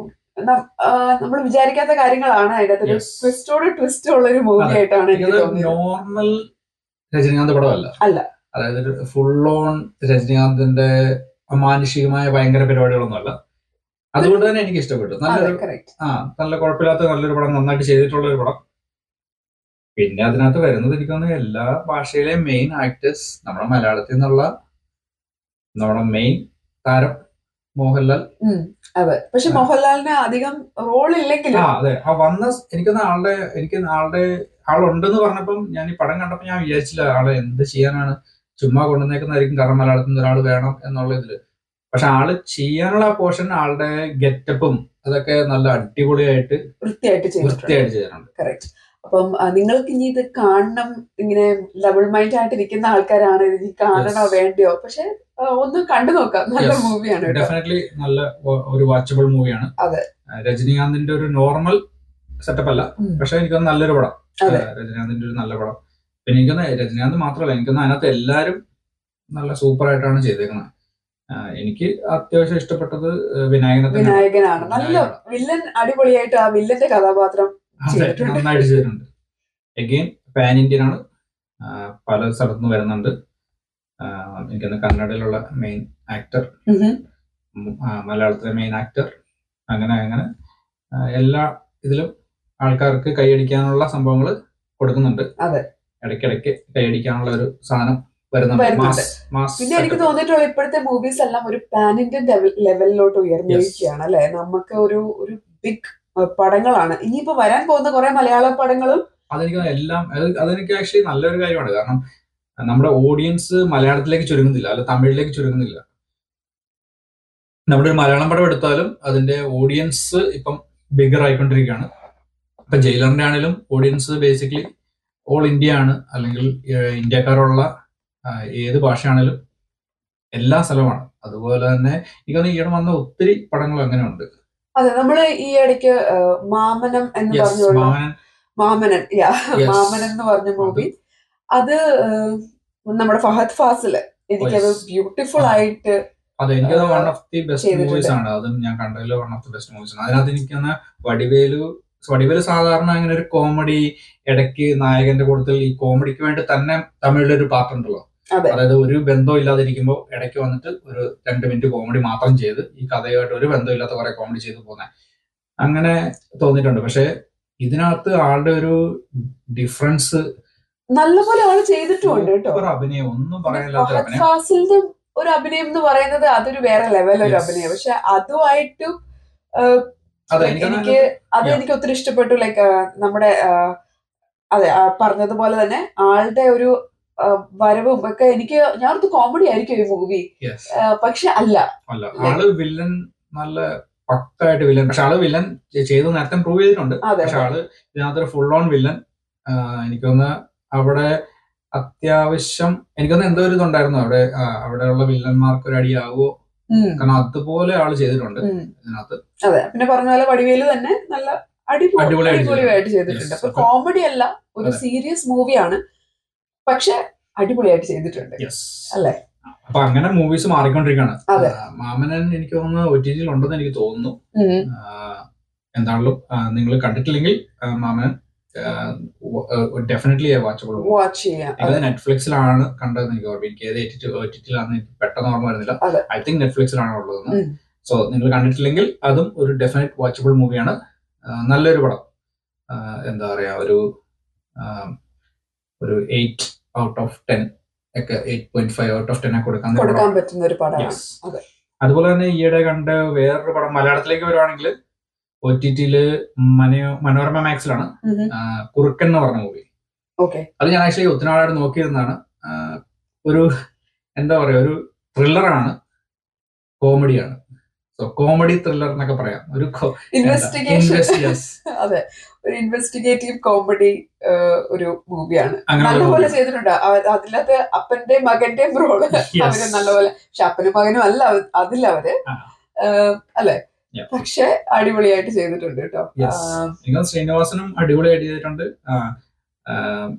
C: നമ്മൾ വിചാരിക്കാത്ത കാര്യങ്ങളാണ് അതിനകത്ത് ഒരു
D: Yes.
C: ട്വിസ്റ്റോട് ട്വിസ്റ്റ് ഉള്ള ഒരു മൂവി
D: അതെ.
C: ആയിട്ടാണ് എനിക്ക്
D: എനിക്കത്
C: തോന്നിയത്
D: നോർമൽ രജനീകാന്ത് പടമല്ല
C: അല്ല.
D: അതായത് ഫുൾ ഓൺ രജനീകാന്തിന്റെ അമാനുഷികമായ ഭയങ്കര പരിപാടികളൊന്നും അല്ല അതുകൊണ്ട് തന്നെ എനിക്ക് ഇഷ്ടപ്പെട്ടു
C: അതെ
D: നല്ലൊരു
C: കറക്റ്റ്
D: ആ നല്ല കുഴപ്പമില്ലാത്ത നല്ലൊരു പടം നന്നായിട്ട് ചെയ്തിട്ടുള്ള ഒരു പടം പിന്നെ അതിനകത്ത് വരുന്നത് എനിക്ക് തോന്നുന്നു എല്ലാ ഭാഷയിലെയും മെയിൻ ആക്ടേഴ്സ് നമ്മുടെ മലയാളത്തിൽ നിന്നുള്ള നമ്മുടെ മെയിൻ താരം മോഹൻലാൽ
C: അതെ പക്ഷെ
D: ആ.
C: മോഹൻലാലിന് അധികം റോൾ ഇല്ലെങ്കിലും
D: ആ അതെ ആ വന്ന സ് എനിക്കൊന്ന് ആളുടെ എനിക്ക് ആളുടെ ആളുണ്ടെന്ന് പറഞ്ഞപ്പം ഞാൻ ഈ പടം കണ്ടപ്പോൾ ഞാൻ വിചാരിച്ചില്ല ആളെ എന്ത് ചെയ്യാനാണ് ചുമ്മാ കൊണ്ടുവന്നേക്കുന്നതായിരിക്കും കാരണം മലയാളത്തിൽ നിന്ന് ഒരാൾ വേണം എന്നുള്ള ഇതില് പക്ഷെ ആള് ചെയ്യാനുള്ള ആ പോർഷൻ ആളുടെ ഗെറ്റപ്പും അതൊക്കെ നല്ല അടിപൊളിയായിട്ട്
C: വൃത്തിയായിട്ട് ചെയ്തിട്ടുണ്ട്
D: വൃത്തിയായിട്ട് ചെയ്തിട്ടുണ്ട്
C: കറക്റ്റ് അപ്പം ആ, നിങ്ങൾക്ക് ഇനി ഇത് കാണണം ഇങ്ങനെ ഡബിൾ മൈൻഡ് ആയിട്ട് ഇരിക്കുന്ന ആൾക്കാരാണ് ഇത് കാണണോ
D: Yes.
C: വേണ്ടിയോ പക്ഷെ ആ, ഒന്ന് കണ്ടു നോക്കാം നല്ല
D: Yes.
C: മൂവിയാണ് കേട്ടോ
D: ഡെഫിനറ്റ്ലി നല്ല ഒ- ഒരു വാച്ചബിൾ മൂവിയാണ്
C: അതെ.
D: രജനീകാന്തിന്റെ ഒരു നോർമൽ സെറ്റപ്പ് അല്ല
C: ഉം.
D: പക്ഷെ എനിക്കൊന്ന് നല്ലൊരു പടം
C: അതെ.
D: ആ, രജനീകാന്തിന്റെ ഒരു നല്ല പടം പിന്നെ എനിക്കൊന്ന് രജനീകാന്ത് മാത്രമല്ല എനിക്കൊന്ന് അതിനകത്ത് എല്ലാരും നല്ല സൂപ്പർ ആയിട്ടാണ് ചെയ്തേക്കുന്നത് ആ, എനിക്ക് അത്യാവശ്യം ഇഷ്ടപ്പെട്ടത് വിനായകനെ തന്നെ
C: വിനായകനാണ് നല്ല
D: വിനായകനാണ്.
C: വില്ലൻ അടിപൊളിയായിട്ട് ആ വില്ലന്റെ കഥാപാത്രം
D: അതെ,
C: ചെയ്തിട്ടുണ്ട്.
D: നന്നായിട്ട് ചെയ്തിട്ടുണ്ട് എഗെയിൻ പാൻ ഇന്ത്യൻ ആണ് ആ, പല സ്ഥലത്തുനിന്ന് വരുന്നുണ്ട് ആ, എനിക്കൊന്ന് കന്നഡയിലുള്ള മെയിൻ ആക്ടർ
C: ഉം.
D: മലയാളത്തിലെ മെയിൻ ആക്ടർ അങ്ങനെ അങ്ങനെ ആ, എല്ലാ ഇതിലും ആൾക്കാർക്ക് കൈയടിക്കാനുള്ള സംഭവങ്ങൾ കൊടുക്കുന്നുണ്ട്
C: അതെ.
D: ഇടയ്ക്കിടയ്ക്ക് കൈയടിക്കാനുള്ള ഒരു സാധനം വരുന്നുണ്ട്
C: വരുന്നുണ്ട്.
D: മാസ് മാസ്
C: പിന്നെ എനിക്ക് തോന്നിയിട്ടുള്ള ഇപ്പോഴത്തെ മൂവീസ് എല്ലാം ഒരു പാൻ ഇന്ത്യൻ ലെവലിലോട്ട് ഉയർന്നിരിക്കുകയാണ് അല്ലെ നമുക്ക് ഒരു ഒരു ബിഗ് പടങ്ങളാണ് ഇനിയിപ്പോ വരാൻ പോകുന്ന കുറെ മലയാള പടങ്ങളും
D: അതെനിക്ക് തോന്നുന്നു എല്ലാം അത് അതെനിക്ക് ആക്ച്വലി നല്ലൊരു കാര്യമാണ് കാരണം നമ്മുടെ ഓഡിയൻസ് മലയാളത്തിലേക്ക് ചുരുങ്ങുന്നില്ല അല്ല തമിഴിലേക്ക് ചുരുങ്ങുന്നില്ല നമ്മുടെ ഒരു മലയാളം പടം എടുത്താലും അതിന്റെ ഓഡിയൻസ് ഇപ്പം ബിഗർ ആയിക്കൊണ്ടിരിക്കുകയാണ് ഇപ്പൊ ജയിലറിന്റെ ആണെങ്കിലും ഓഡിയൻസ് ബേസിക്കലി ഓൾ ഇന്ത്യ ആണ് അല്ലെങ്കിൽ ഏഹ്, ഇന്ത്യക്കാരുള്ള ആ, ഏത് ഭാഷയാണെങ്കിലും എല്ലാ സ്ഥലവുമാണ് അതുപോലെ തന്നെ എനിക്ക് തോന്നുന്നു ഈയിടെ വന്ന ഒത്തിരി പടങ്ങൾ അങ്ങനെയുണ്ട്
C: അതെ നമ്മള് ഈ ഇടയ്ക്ക് ആ, മാമനം എന്ന്
D: Yes,
C: പറഞ്ഞുള്ള
D: മാമൻ
C: മാമനൻ യാ
D: Yes.
C: മാമനൻ എന്ന് പറഞ്ഞ മൂവി അത് ആ, നമ്മുടെ ഫഹദ് ഫാസില് എനിക്കത്
D: Yes.
C: ബ്യൂട്ടിഫുൾ
D: ആ.
C: ആയിട്ട്
D: അതെ എനിക്കത്
C: ആ,
D: വൺ ഓഫ് ദി ബെസ്റ്റ്
C: ചെയ്തിട്ടുണ്ട്.
D: മൂവീസ് ആണ് അതും ഞാൻ കണ്ടതിൽ one of the best movies ആണ് അതിനകത്ത് എനിക്ക് തോന്നുന്ന വടിവേലു വടിവേലു സാധാരണ അങ്ങനെ ഒരു കോമഡി ഇടയ്ക്ക് നായകന്റെ കൂട്ടത്തിൽ ഈ കോമഡിക്ക് വേണ്ടി തന്നെ തമിഴിലൊരു പാർട്ട് ഉണ്ടല്ലോ
C: അതെ.
D: അതായത് ഒരു ബന്ധവും ഇല്ലാതിരിക്കുമ്പോൾ ഇടയ്ക്ക് വന്നിട്ട് ഒരു രണ്ട് മിനിറ്റ് കോമഡി മാത്രം ചെയ്ത് ഈ കഥയുമായിട്ട് ഒരു ബന്ധമില്ലാത്ത കുറെ കോമഡി ചെയ്ത് പോകുന്നത് അങ്ങനെ തോന്നിയിട്ടുണ്ട് പക്ഷെ ഇതിനകത്ത് ആളുടെ ഒരു ഡിഫറൻസ്
C: നല്ലപോലെ ആള് ചെയ്തിട്ടുമുണ്ട് കേട്ടോ
D: സൂപ്പർ അഭിനയം ഒന്നും പറയാനില്ലാത്ത ഒരു
C: ഫഹദ്
D: അഭിനയം
C: ഫാസിലിന്റെ ഒരു അഭിനയം എന്ന് പറയുന്നത് അതൊരു വേറെ ലെവൽ ഒരു
D: Yes.
C: അഭിനയം പക്ഷെ അതുമായിട്ട്
D: അതെ
C: like
D: എനിക്ക്
C: എനിക്ക് അത്
D: Yeah.
C: എനിക്ക് ഒത്തിരി ഇഷ്ടപ്പെട്ടു ലൈക്ക് നമ്മുടെ ആ, അതെ ആ, പറഞ്ഞതുപോലെ തന്നെ ആളുടെ ഒരു ആ, വരവും ഒക്കെ എനിക്ക് ഞാൻ കോമഡി ആയിരിക്കും ഈ മൂവി
D: യെസ്
C: പക്ഷെ അല്ല
D: അല്ല ആള് വില്ലൻ നല്ല പക്കായിട്ട് വില്ലൻ പക്ഷെ ആള് വില്ലൻ ചെയ്ത് നേരത്തെ പ്രൂവ് ചെയ്തിട്ടുണ്ട്
C: അതെ
D: പക്ഷെ ആള് ഇതിനകത്തൊരു ഫുൾ ഓൺ വില്ലൻ എനിക്കൊന്ന് അവിടെ അത്യാവശ്യം എനിക്കൊന്ന് എന്തോ ഒരു ഇതുണ്ടായിരുന്നു അവിടെ ആ, അവിടെയുള്ള വില്ലന്മാർക്ക് ഒരു അടിയാവോ
C: ഉം,
D: കാരണം അതുപോലെ ആള് ചെയ്തിട്ടുണ്ട്
C: ഉം.
D: ഇതിനകത്ത്
C: അതെ പിന്നെ പറഞ്ഞ പോലെ വടിവേല് തന്നെ നല്ല അടിപൊളി
D: അടിപൊളിയായിട്ട്
C: അടിപൊളിയായിട്ട് ചെയ്തിട്ടുണ്ട്
D: Yes.
C: അപ്പൊ
D: അപ്പൊ-
C: കോമഡി അല്ല ഒരു
D: അതെ.
C: സീരിയസ് മൂവിയാണ് പക്ഷെ അടിപൊളിയായിട്ട് ചെയ്തിട്ടുണ്ട്
D: യെസ്
C: അല്ലേ?
D: അപ്പൊ അങ്ങനെ മൂവീസ് മാറിക്കൊണ്ടിരിക്കുകയാണ്
C: അതെ.
D: ആ, മാമനൻ എനിക്ക് തോന്നുന്നു ഒ ടി ജിയിൽ ഉണ്ടെന്ന് എനിക്ക് തോന്നുന്നു
C: ഉം.
D: ആഹ് എന്താണല്ലോ നിങ്ങൾ കണ്ടിട്ടില്ലെങ്കിൽ ആഹ് മാമൻ ഡെഫിനറ്റ്ലി വാച്ചബിൾ
C: വാച്ച് ചെയ്യാം
D: ഇത് നെറ്റ്ഫ്ലിക്സിലാണ് കണ്ടതെന്ന് എനിക്ക് ഓർമ്മ എനിക്ക് ഏത് ഒ ടി ടിയിലാണെന്ന് എനിക്ക് പെട്ടെന്ന് ഓർമ്മ വരുന്നില്ല
C: അതെ.
D: ഐ തിങ്ക് നെറ്റ്ഫ്ലിക്സിലാണ് ഉള്ളതെന്ന്
C: ഉം.
D: സോ നിങ്ങൾ കണ്ടിട്ടില്ലെങ്കിൽ അതും ഒരു ഡെഫിനറ്റ് വാച്ചബിൾ മൂവിയാണ് നല്ലൊരു പടം ആ, എന്താ പറയാ ഒരു ആ, ഒരു എയ്റ്റ് ഔട്ട് ഓഫ് ടെൻ ഒക്കെ eight point five out of ten ഒക്കെ കൊടുക്കാൻ ഒരു
C: കൊടുക്കാൻ
D: പടമാണ്.
C: പറ്റുന്ന ഒരു പടമാണ്
D: Yes.
C: അതെ.
D: അതുപോലെ തന്നെ ഈയിടെ കണ്ട വേറൊരു പടം മലയാളത്തിലേക്ക് വരുവാണെങ്കിൽ ഒ ടി ടിയില് മനോ മനോരമ മാക്സിലാണ് ആ, കുറുക്കൻ എന്ന് പറഞ്ഞ മൂവി
C: ഓക്കെ
D: അത് ഞാൻ ആക്ച്വലി ഒത്തിരി നാളായിട്ട് നോക്കിയിരുന്നതാണ് ആ, ഒരു എന്താ പറയാ ഒരു ത്രില്ലറാണ് കോമഡിയാണ് സോ കോമഡി ത്രില്ലർ എന്നൊക്കെ പറയാം ഒരു co- എന്താ,
C: ഇൻവെസ്റ്റിഗേഷൻ
D: invest- yes.
C: അതെ ഒരു ഇൻവെസ്റ്റിഗേറ്റീവ് കോമഡി ഒരു മൂവിയാണ്
D: അങ്ങനെ ഒരു
C: നല്ലപോലെ
D: movie.
C: ചെയ്തിട്ടുണ്ട് അവ- അതിനകത്ത് അപ്പന്റെ മകന്റെയും റോള്
D: Yes.
C: അവര് നല്ലപോലെ പക്ഷെ അപ്പനും മകനും അല്ല അവ- അതിലവര്
D: ആ.
C: ഏഹ്, അല്ലെ
D: Yeah.
C: പക്ഷെ അടിപൊളിയായിട്ട് ചെയ്തിട്ടുണ്ട് കേട്ടോ
D: Yes.
C: ആ,
D: എനിക്ക് തോന്നുന്നു ശ്രീനിവാസനും അടിപൊളിയായിട്ട് ചെയ്തിട്ടുണ്ട് ആ, ആ,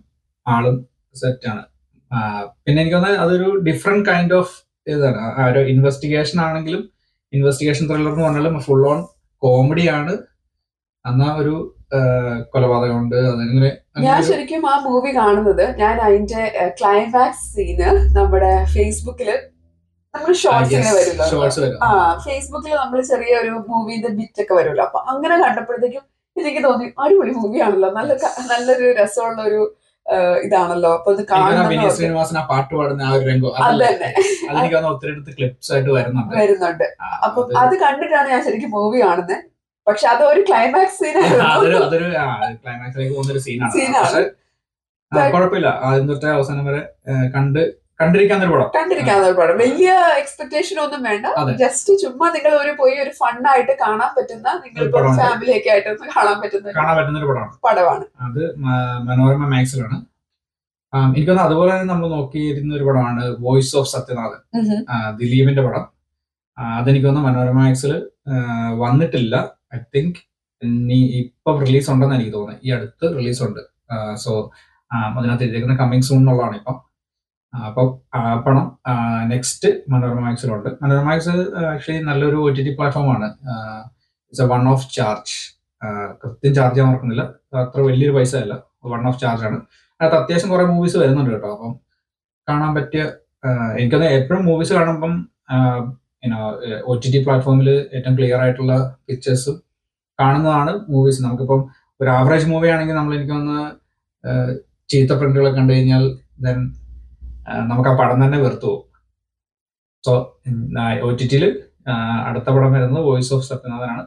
D: ആളും സെറ്റാണ് പിന്നെ എനിക്ക് തോന്നുന്നത് അതൊരു ഡിഫറെന്റ് കൈൻഡ് ഓഫ് ഇതാണ് ആ ഒരു ഇൻവെസ്റ്റിഗേഷൻ ആണെങ്കിലും ഇൻവെസ്റ്റിഗേഷൻ ത്രില്ലർ എന്ന് പറഞ്ഞാലും ഫുൾ ഓൺ കോമഡിയാണ് എന്നാ ഒരു ആ, കൊലപാതകമുണ്ട് അതങ്ങനെ
C: ഞാൻ
D: അങ്ങനെ ഒരു-
C: ശരിക്കും ആ മൂവി കാണുന്നത് ഞാൻ അതിന്റെ ക്ലൈമാക്സ് സീന് നമ്മുടെ ഫേസ്ബുക്കില് നമ്മൾ ഷോർട്സ് ഇങ്ങനെ വരുമല്ലോ
D: ഷോർട്സ് വരും
C: ആ ഫേസ്ബുക്കിൽ നമ്മൾ ചെറിയൊരു മൂവിന്റെ ബിറ്റ് ഒക്കെ വരുമല്ലോ അപ്പൊ അങ്ങനെ കണ്ടപ്പോഴത്തേക്കും എനിക്ക് തോന്നി അടിപൊളി മൂവിയാണല്ലോ നല്ല ക- നല്ലൊരു രസമുള്ള ഒരു ആ, ഇതാണല്ലോ അപ്പൊ ഇത്
D: എനിക്ക് തോന്നുന്നു
C: കാണണം
D: വിനീത് ശ്രീനിവാസൻ ആ പാട്ട് പാടുന്ന ആ ഒരു രംഗം അതല്ലേ?
C: അതന്നെ.
D: അതെനിക്ക് തോന്നുന്നു ഒത്തിരി അടുത്ത് ക്ലിപ്സ് ആയിട്ട് വരുന്നുണ്ട്
C: വരുന്നുണ്ട്
D: ആ,
C: അപ്പൊ
D: അത്
C: അത് കണ്ടിട്ടാണ് ഞാൻ ശരിക്കും മൂവി കാണുന്നത് പക്ഷെ അത് ഒരു ക്ലൈമാക്സ്
D: അതൊരു
C: സീനായിരുന്നു
D: അതൊരു ക്ലൈമാക്സിലേക്ക് പോകുന്ന ഒരു സീനാണ്
C: Scene ആണ്.
D: പക്ഷെ ആ, കുഴപ്പമില്ല ആദ്യം തൊട്ടേ അവസാനം വരെ ആ, കണ്ട് കണ്ടിരിക്കാൻ ഒരു പടം
C: കണ്ടിരിക്കാവുന്ന ഒരു പടം വലിയ എക്സ്പെക്ടേഷൻ ഒന്നും വേണ്ട
D: അതെ.
C: ജസ്റ്റ് ചുമ്മാ നിങ്ങൾ ഒരു പോയി ഒരു ഫണ്ണായിട്ട് കാണാൻ പറ്റുന്ന നിങ്ങൾക്ക്
D: പടമാണ്.
C: ഫാമിലി ഒക്കെ ആയിട്ടൊന്ന് കാണാൻ പറ്റുന്ന ഒരു
D: കാണാൻ പറ്റുന്ന ഒരു പടമാണ്
C: പടമാണ്
D: അത് മ- മനോരമ മാക്സിലാണ് ആ, എനിക്ക് തോന്നുന്നു അതുപോലെ തന്നെ നമ്മൾ നോക്കിയിരുന്ന ഒരു പടമാണ് വോയിസ് ഓഫ് സത്യനാഥൻ
C: ഉം ഹും.
D: ആ, ദിലീപിന്റെ പടം ആ, അതെനിക്ക് തോന്നുന്നു മനോരമ മാക്സിൽ വന്നിട്ടില്ല ഐ തിങ്ക് ഇനി ഇപ്പൊ റിലീസ് ഉണ്ടെന്ന് എനിക്ക് തോന്നുന്നത് ഈ അടുത്ത് റിലീസ് ഉണ്ട് സോ അതിനകത്ത് എഴുതിയിരിക്കുന്ന കമ്മിങ് സൂൺ എന്നുള്ളതാണ് ഇപ്പം ആ, അപ്പൊ ആ പണം നെക്സ്റ്റ് മനോരമ മാക്സിലുണ്ട് മനോരമ മാക്സ് ആക്ച്വലി നല്ലൊരു ഒ ടി ടി പ്ലാറ്റ്ഫോമാണ് it's a one of charge കൃത്യം ചാർജ് ഞാൻ ഓർക്കുന്നില്ല അത്ര വലിയൊരു പൈസ അല്ല വൺ ഓഫ് ചാർജ് ആണ് അതിനകത്ത് അത്യാവശ്യം കുറെ മൂവീസ് വരുന്നുണ്ട് കേട്ടോ അപ്പം കാണാൻ പറ്റിയ ആഹ് എനിക്കത് എപ്പോഴും മൂവീസ് കാണുമ്പം ഒ ടി ടി പ്ലാറ്റ്ഫോമിൽ ഏറ്റവും ക്ലിയർ ആയിട്ടുള്ള പിക്ചേഴ്സും കാണുന്നതാണ് മൂവീസ് നമുക്കിപ്പം ഒരു ആവറേജ് മൂവി ആണെങ്കിൽ നമ്മൾ എനിക്ക് തോന്നുന്നു ആഹ് ചീത്ത പ്രിന്റുകളൊക്കെ കണ്ടു കഴിഞ്ഞാൽ ദെൻ നമുക്ക് ആ പടം തന്നെ വെറുത്തു പോകും സോ ഒ ടി ടിയിൽ അടുത്ത പടം വരുന്നത് വോയിസ് ഓഫ് സത്യനാഥനാണ്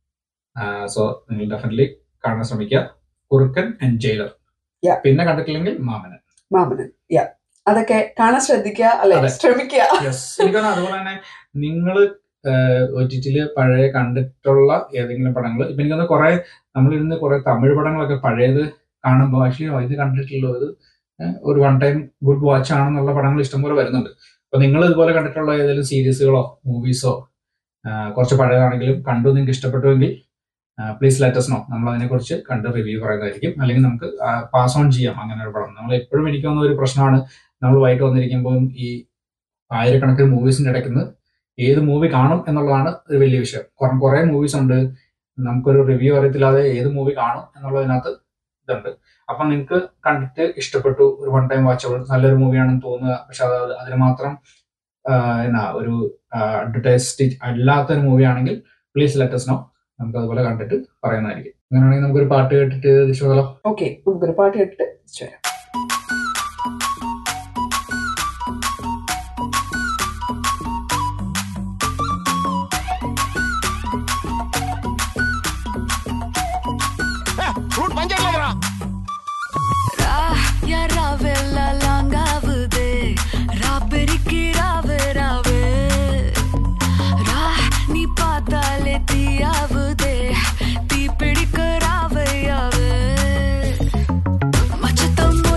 D: സോ നിങ്ങൾ ഡെഫിനറ്റ്ലി കാണാൻ ശ്രമിക്കുക കുറുക്കൻ ആൻഡ് ജയിലർ
C: Yeah.
D: പിന്നെ കണ്ടിട്ടില്ലെങ്കിൽ മാമനൻ
C: മാമനൻ യാ അതൊക്കെ കാണാൻ ശ്രദ്ധിക്കുക അല്ലെ
D: അതെ.
C: ശ്രമിക്കുക
D: യെസ് എനിക്ക് തോന്നുന്നു അതുപോലെ തന്നെ നിങ്ങൾ ഒ ടി ടിയിൽ പഴയ കണ്ടിട്ടുള്ള ഏതെങ്കിലും പടങ്ങൾ ഇപ്പൊ എനിക്ക് തോന്നുന്നു കുറെ നമ്മളിരുന്ന് കുറെ തമിഴ് പടങ്ങളൊക്കെ പഴയത് കാണുമ്പോൾ ആക്ച്വലി ഇത് കണ്ടിട്ടുള്ളൂ ഇത് ഏഹ്, ഒരു വൺ ടൈം ഗുഡ് വാച്ച് ആണെന്നുള്ള പടങ്ങൾ ഇഷ്ടംപോലെ വരുന്നുണ്ട് അപ്പൊ നിങ്ങൾ ഇതുപോലെ കണ്ടിട്ടുള്ള ഏതെങ്കിലും സീരീസുകളോ മൂവീസോ കുറച്ച് പഴയതാണെങ്കിലും കണ്ടു നിങ്ങൾക്ക് ഇഷ്ടപ്പെട്ടുവെങ്കിൽ പ്ലീസ് ലെറ്റസ് നോ നമ്മൾ അതിനെക്കുറിച്ച് കണ്ട് റിവ്യൂ പറയുന്നതായിരിക്കും അല്ലെങ്കിൽ നമുക്ക് പാസ് ഓൺ ചെയ്യാം അങ്ങനെ ഒരു പടം നമ്മൾ എപ്പോഴും എനിക്ക് തോന്നുന്ന ഒരു പ്രശ്നമാണ് നമ്മൾ വൈകിട്ട് വന്നിരിക്കുമ്പോൾ ഈ ആയിരക്കണക്കിന് മൂവീസിന്റെ ഇടയ്ക്ക് നിന്ന് ഏത് മൂവി കാണും എന്നുള്ളതാണ് ഒരു വലിയ വിഷയം കുറെ കുറെ മൂവീസ് ഉണ്ട് നമുക്കൊരു റിവ്യൂ അറിയത്തില്ലാതെ ഏത് മൂവി കാണും എന്നുള്ളതിനകത്ത് ഇതുണ്ട് അപ്പൊ നിങ്ങൾക്ക് കണ്ടിട്ട് ഇഷ്ടപ്പെട്ടു ഒരു വൺ ടൈം വാച്ചബിൾ നല്ലൊരു മൂവിയാണെന്ന് തോന്നുക പക്ഷെ അത് അതിന് മാത്രം ആഹ്, എന്നാ ഒരു അഡ്വർടൈസ്ഡ് അല്ലാത്തൊരു മൂവി ആണെങ്കിൽ പ്ലീസ് ലെറ്റസ് നോ നമുക്ക് അതുപോലെ കണ്ടിട്ട് പറയുന്നതായിരിക്കും അങ്ങനെയാണെങ്കിൽ നമുക്കൊരു പാട്ട് കേട്ടിട്ട് വിശ്വതലോ
C: ഓക്കെ നമുക്കൊരു പാട്ട് കേട്ടിട്ട് തിരിച്ചു വരാം
F: யாராவெல்ல லாங்காவுதே ராபெரிக்கு ராவு ராவு ரா நீ பார்த்தாலே தீயாவுதே தீ பிடிக்க ராவையாவு மச்சத்தம்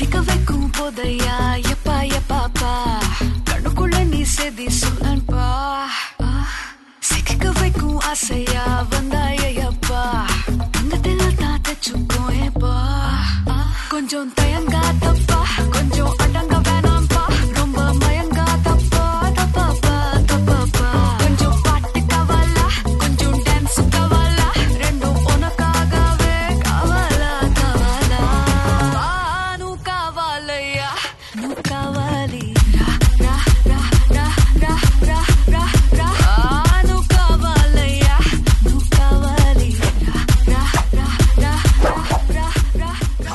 F: சிக்க வைக்கும் போதையா எப்பா எப்பாப்பா கண்ணுக்குள்ள நீ செதி சொல்லன்பா சிக்க வைக்கும் ஆசையா வந்தாயப்பா தங்கத்தில் தான் தச்சுக்கும் ஏப்பா கொஞ்சம் தயங்காதப்பா கொஞ்சம் அடங்க வேணாம்ப்பா ரொம்ப மயங்காதப்பா தப்பாப்பா தப்பாப்பா கொஞ்சம் பாட்டு கவலா கொஞ்சம் டான்ஸ் கவலா ரெண்டும் உனக்காகவே கவலா கவலா நூ காவாலயா நூ காவாலி ரா ரா ரா ரா ரா ரா ரா ரா நூ காவாலயா நூ காவாలి ரா ரா ரா ரா ரா ரா ரா